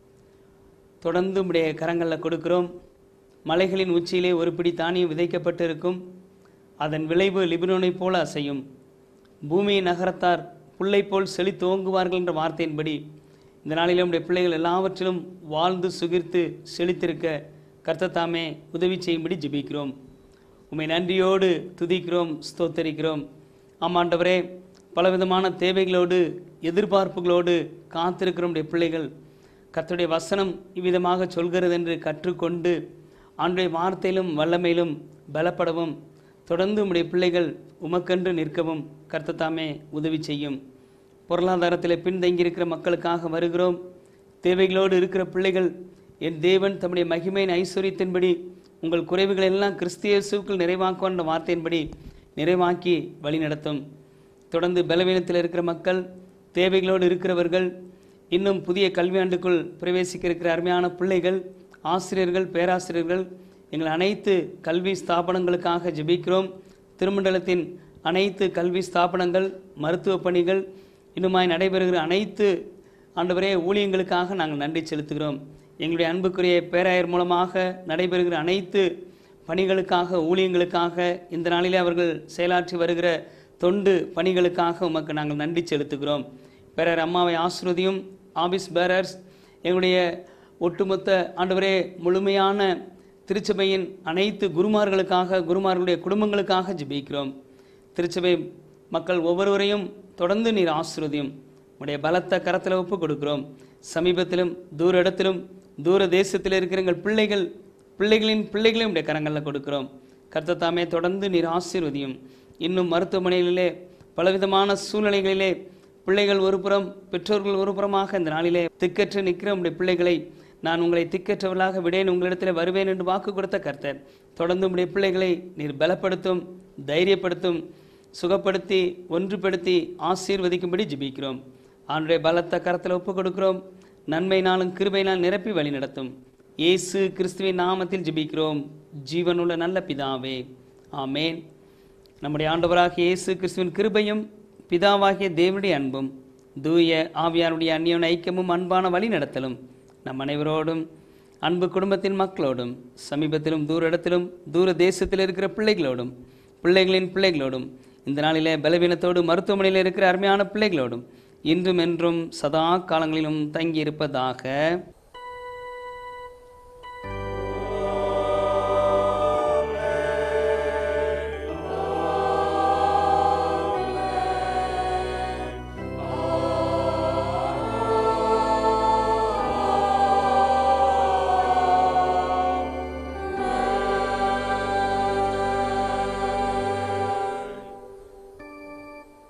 தொடர்ந்து உடைய கரங்களில் கொடுக்கிறோம் மலைகளின் உச்சியிலே ஒரு பிடி தானியம் விதைக்கப்பட்டு இருக்கும் அதன் விளைவு லிபினோனைப் போல அசையும் பூமியின் நகரத்தார் புல்லை போல் செழித்து ஓங்குவார்கள் என்ற வார்த்தையின்படி இந்த நாளில் நம்முடைய பிள்ளைகள் எல்லாவற்றிலும் வாழ்ந்து சுகிர்த்து செழித்திருக்க கர்த்தத்தாமே உதவி செய்யும்படி ஜெபிக்கிறோம் உம்மை நன்றியோடு துதிக்கிறோம் ஸ்தோத்தரிக்கிறோம் ஆமாண்டவரே பலவிதமான தேவைகளோடு எதிர்பார்ப்புகளோடு காத்திருக்கிற நம்முடைய பிள்ளைகள் கர்த்தருடைய வசனம் இவ்விதமாக சொல்கிறது என்று கற்றுக்கொண்டு ஆண்டுடைய வார்த்தையிலும் வல்லமையிலும் பலப்படவும் தொடர்ந்து உம்முடைய பிள்ளைகள் உமக்கென்று நிற்கவும் கர்த்தத்தாமே உதவி செய்யும் பொருளாதாரத்தில் பின்தங்கியிருக்கிற மக்களுக்காக வருகிறோம் தேவைகளோடு இருக்கிற பிள்ளைகள் என் தேவன் தம்முடைய மகிமையின் ஐஸ்வர்யத்தின்படி உங்கள் குறைவுகள் எல்லாம் கிறிஸ்தியேசுக்குள் நிறைவாக்குன்ற வார்த்தையின்படி நிறைவாக்கி வழிநடத்தும் தொடர்ந்து பலவீனத்தில் இருக்கிற மக்கள் தேவைகளோடு இருக்கிறவர்கள் இன்னும் புதிய கல்வியாண்டுக்குள் பிரவேசிக்க இருக்கிற அருமையான பிள்ளைகள் ஆசிரியர்கள் பேராசிரியர்கள் எங்கள் அனைத்து கல்வி ஸ்தாபனங்களுக்காக ஜெபிக்கிறோம் திருமண்டலத்தின் அனைத்து கல்வி ஸ்தாபனங்கள் மருத்துவ பணிகள் இன்னுமாய் நடைபெறுகிற அனைத்து ஆண்டவரே ஊழியங்களுக்காக நாங்கள் நன்றி செலுத்துகிறோம் எங்களுடைய அன்புக்குரிய பேராயர் மூலமாக நடைபெறுகிற அனைத்து பணிகளுக்காக ஊழியங்களுக்காக இந்த நாளிலே அவர்கள் செயலாற்றி வருகிற தொண்டு பணிகளுக்காக உமக்கு நாங்கள் நன்றி செலுத்துகிறோம் பேரர் அம்மாவை ஆசிர்வதியும் ஆபீஸ் பேரர்ஸ் எங்களுடைய ஒட்டுமொத்த ஆண்டவரே முழுமையான திருச்சபையின் அனைத்து குருமார்களுக்காக குருமார்களுடைய குடும்பங்களுக்காக ஜெபிக்கிறோம் திருச்சபை மக்கள் ஒவ்வொருவரையும் தொடர்ந்து நீர் ஆசிர்வதியும் உடைய பலத்த கரத்தில் ஒப்பு கொடுக்கிறோம் சமீபத்திலும் தூர இடத்திலும் தூர தேசத்தில் இருக்கிற எங்கள் பிள்ளைகள் பிள்ளைகளின் பிள்ளைகளையும் உடைய கரங்களில் கொடுக்கிறோம் கர்த்தத்தாமே தொடர்ந்து நீர் ஆசீர்வதியும் இன்னும் மருத்துவமனைகளிலே பலவிதமான சூழ்நிலைகளிலே பிள்ளைகள் ஒரு புறம் பெற்றோர்கள் ஒரு புறமாக இந்த நாளிலே திக்கற்று நிற்கிற உடைய பிள்ளைகளை நான் உங்களை திக்கற்றவர்களாக விடேன் உங்களிடத்தில் வருவேன் என்று வாக்கு கொடுத்த கர்த்தர் தொடர்ந்து உடைய பிள்ளைகளை நீர் பலப்படுத்தும் தைரியப்படுத்தும் சுகப்படுத்தி ஒன்றுபடுத்தி ஆசீர்வதிக்கும்படி ஜெபிக்கிறோம் ஆண்டுடைய பலத்த கரத்தில் ஒப்பு கொடுக்கிறோம் நன்மையினாலும் கிருபையினால் நிரப்பி வழி நடத்தும் இயேசு கிறிஸ்துவின் நாமத்தில் ஜெபிக்கிறோம் ஜீவனுள்ள நல்ல பிதாவே ஆமேன் நம்முடைய ஆண்டவராகிய இயேசு கிறிஸ்துவின் கிருபையும் பிதாவாகிய தேவனுடைய அன்பும் தூய ஆவியாருடைய அந்நியோன ஐக்கியமும் அன்பான வழி நடத்தலும் நம் அனைவரோடும் அன்பு குடும்பத்தின் மக்களோடும் சமீபத்திலும் தூர இடத்திலும் தூர தேசத்தில் இருக்கிற பிள்ளைகளோடும் பிள்ளைகளின் பிள்ளைகளோடும் இந்த நாளிலே பலவீனத்தோடு மருத்துவமனையில் இருக்கிற அருமையான பிள்ளைகளோடும் இன்றும் என்றும் சதா காலங்களிலும் தங்கியிருப்பதாக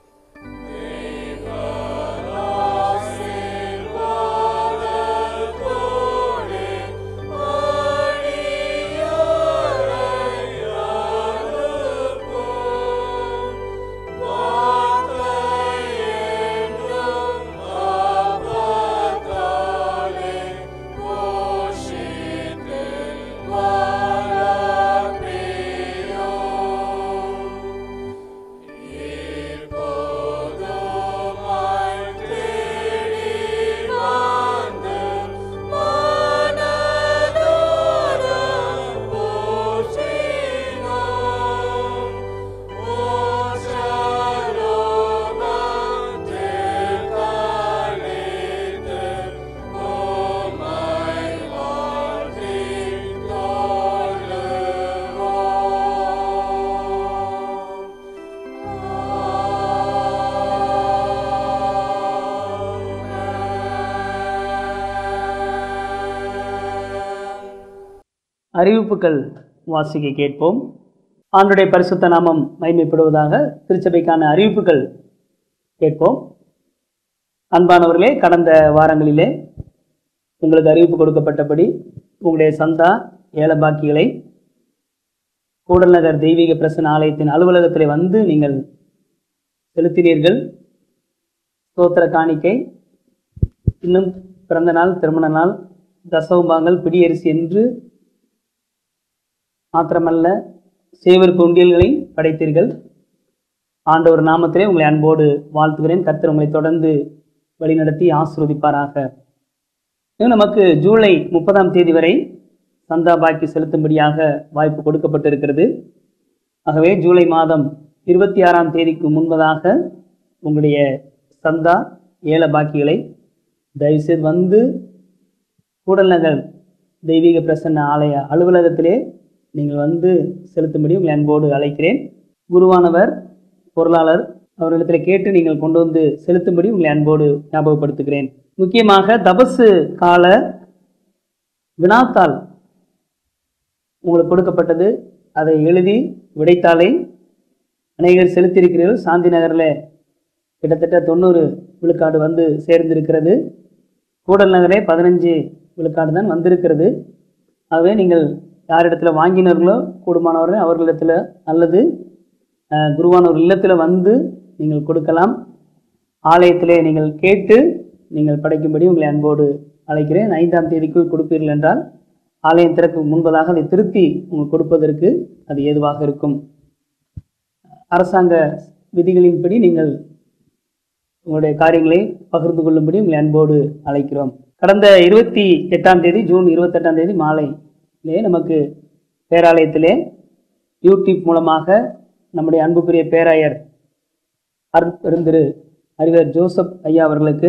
ஆசீர்வாத அறிவிப்புகள் வாசிக்க கேட்போம் ஆண்டுடைய பரிசுத்த நாமம் மைமைப்படுவதாக திருச்சபைக்கான அறிவிப்புகள் கேட்போம் அன்பானவர்களே கடந்த வாரங்களிலே உங்களுக்கு அறிவிப்பு கொடுக்கப்பட்டபடி உங்களுடைய சந்தா ஏலபாக்கிகளை கூடல் நகர் தெய்வீக பிரசன்ன ஆலயத்தின் அலுவலகத்தில் வந்து நீங்கள் செலுத்தினீர்கள் ஸ்தோத்திர காணிக்கை இன்னும் பிறந்த நாள் திருமண நாள் தசவம்பாங்கள் பிடியரிசி என்று மாத்திரமல்ல சேவர் கொண்டியல்களை படைத்தீர்கள் ஆண்டவர் நாமத்திலே உங்களை அன்போடு வாழ்த்துகிறேன் கர்த்தர் உங்களை தொடர்ந்து வழிநடத்தி ஆசிர்வதிப்பாராக இன்னும் நமக்கு ஜூலை முப்பதாம் தேதி வரை சந்தா பாக்கி செலுத்தும்படியாக வாய்ப்பு கொடுக்கப்பட்டிருக்கிறது ஆகவே ஜூலை மாதம் இருபத்தி ஆறாம் தேதிக்கு முன்பதாக உங்களுடைய சந்தா ஏல பாக்கிகளை தயவுசெய்து வந்து கூடல்நகர் தெய்வீக பிரசன்ன ஆலய அலுவலகத்திலே நீங்கள் வந்து செலுத்தும்படி உங்களை அன்போடு அழைக்கிறேன் குருவானவர் பொருளாளர் அவர்களிடத்தில் கேட்டு நீங்கள் கொண்டு வந்து செலுத்தும்படி உங்களை அன்போடு ஞாபகப்படுத்துகிறேன் முக்கியமாக தபசு கால வினாத்தாள் உங்களுக்கு கொடுக்கப்பட்டது அதை எழுதி விடைத்தாளை அநேகர் செலுத்தியிருக்கிறீர்கள் சாந்தி நகரில் கிட்டத்தட்ட தொண்ணூறு விழுக்காடு வந்து சேர்ந்திருக்கிறது கூடல் நகரே பதினஞ்சு விழுக்காடு தான் வந்திருக்கிறது ஆகவே நீங்கள் யாரிடத்துல வாங்கினீர்களோ கூடுமானவர்கள் அவர்களிடத்தில் அல்லது அஹ், குருவானவர் இல்லத்தில் வந்து நீங்கள் கொடுக்கலாம் ஆலயத்திலே நீங்கள் கேட்டு நீங்கள் படைக்கும்படி உங்களை அன்போடு அழைக்கிறேன் ஐந்தாம் தேதிக்குள் கொடுப்பீர்கள் என்றால் ஆலயம் திறக்கும் முன்பதாக அதை திருத்தி உங்களுக்கு கொடுப்பதற்கு அது ஏதுவாக இருக்கும் அரசாங்க விதிகளின்படி நீங்கள் உங்களுடைய காரியங்களை பகிர்ந்து கொள்ளும்படி உங்களை அன்போடு அழைக்கிறோம் கடந்த இருபத்தி எட்டாம் தேதி ஜூன் இருபத்தெட்டாம் தேதி மாலையிலே நமக்கு பேராலயத்திலே யூடியூப் மூலமாக நம்முடைய அன்புக்குரிய பேராயர் அருட்பெருந்திரு அறிவர் ஜோசப் ஐயா அவர்களுக்கு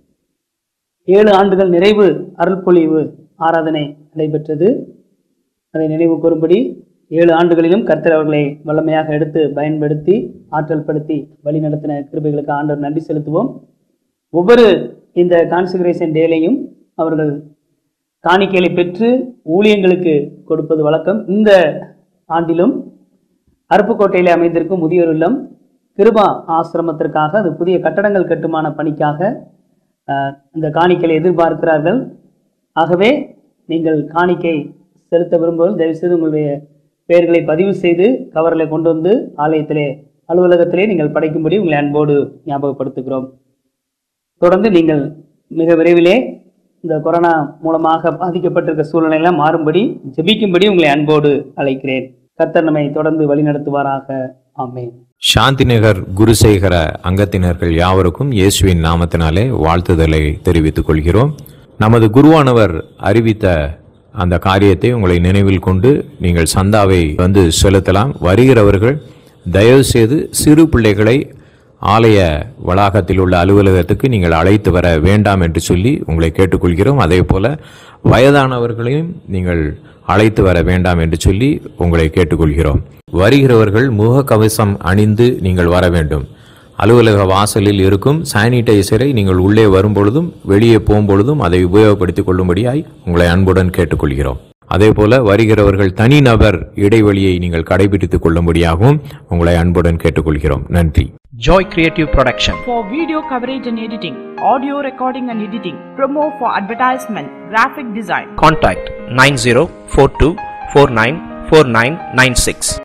ஏழு ஆண்டுகள் நிறைவு அருள்பொழிவு ஆராதனை நடைபெற்றது அதை நினைவு கூறும்படி ஏழு ஆண்டுகளிலும் கர்த்தர் அவர்களை வல்லமையாக எடுத்து பயன்படுத்தி ஆற்றல் படுத்தி வழிநடத்தின கிருபைகளுக்கு ஆண்டவர் நன்றி செலுத்துவோம் ஒவ்வொரு இந்த கான்சிகரேஷன் டேலையும் அவர்கள் காணிக்கைகளை பெற்று ஊழியங்களுக்கு கொடுப்பது வழக்கம் இந்த ஆண்டிலும் அருப்புக்கோட்டையிலே அமைந்திருக்கும் முதியோர் இல்லம் கிருபா ஆசிரமத்திற்காக அது புதிய கட்டடங்கள் கட்டுமான பணிக்காக அஹ், இந்த காணிக்கையை எதிர்பார்க்கிறார்கள் ஆகவே நீங்கள் காணிக்கை செலுத்த விரும்புவது தயவுசெய்து உங்களுடைய பெயர்களை பதிவு செய்து கவரில் கொண்டு வந்து ஆலயத்திலே அலுவலகத்திலே நீங்கள் படைக்கும்படி உங்களை அன்போடு ஞாபகப்படுத்துகிறோம் தொடர்ந்து நீங்கள் மிக விரைவிலே இந்த கொரோனா மூலமாக பாதிக்கப்பட்டிருக்க சூழ்நிலையெல்லாம் மாறும்படி ஜெபிக்கும்படி உங்களை அன்போடு அழைக்கிறேன் கர்த்தர் நம்மை தொடர்ந்து வழிநடத்துவாராக ஆமென் சாந்திநகர் குருசேகர அங்கத்தினர்கள் யாவருக்கும் இயேசுவின் நாமத்தினாலே வாழ்த்துதலை தெரிவித்துக் கொள்கிறோம் நமது குருவானவர் அறிவித்த அந்த காரியத்தை உங்களை நினைவில் கொண்டு நீங்கள் சந்தாவை வந்து செலுத்தலாம் வருகிறவர்கள் தயவு செய்து சிறு பிள்ளைகளை ஆலய வளாகத்தில் உள்ள அலுவலகத்துக்கு நீங்கள் அழைத்து வர வேண்டாம் என்று சொல்லி உங்களை கேட்டுக்கொள்கிறோம் அதே போல வயதானவர்களையும் நீங்கள் அழைத்து வர வேண்டாம் என்று சொல்லி உங்களை கேட்டுக்கொள்கிறோம் வருகிறவர்கள் முகக்கவசம் அணிந்து நீங்கள் வர வேண்டும் அலுவலக வாசலில் இருக்கும் சானிடைசரை நீங்கள் உள்ளே வரும்பொழுதும் வெளியே போகும்பொழுதும் அதை உபயோகப்படுத்திக் கொள்ளும்படியாய் உங்களை அன்புடன் கேட்டுக்கொள்கிறோம் அதே போல வருகிறவர்கள் தனிநபர் இடைவெளியை நீங்கள் கடைபிடித்துக் கொள்ளும்படியாகவும் உங்களை அன்புடன் கேட்டுக்கொள்கிறோம் நன்றி Joy Creative Production. For video coverage and editing, audio recording and editing, promo for advertisement, graphic design. Contact 9042494996.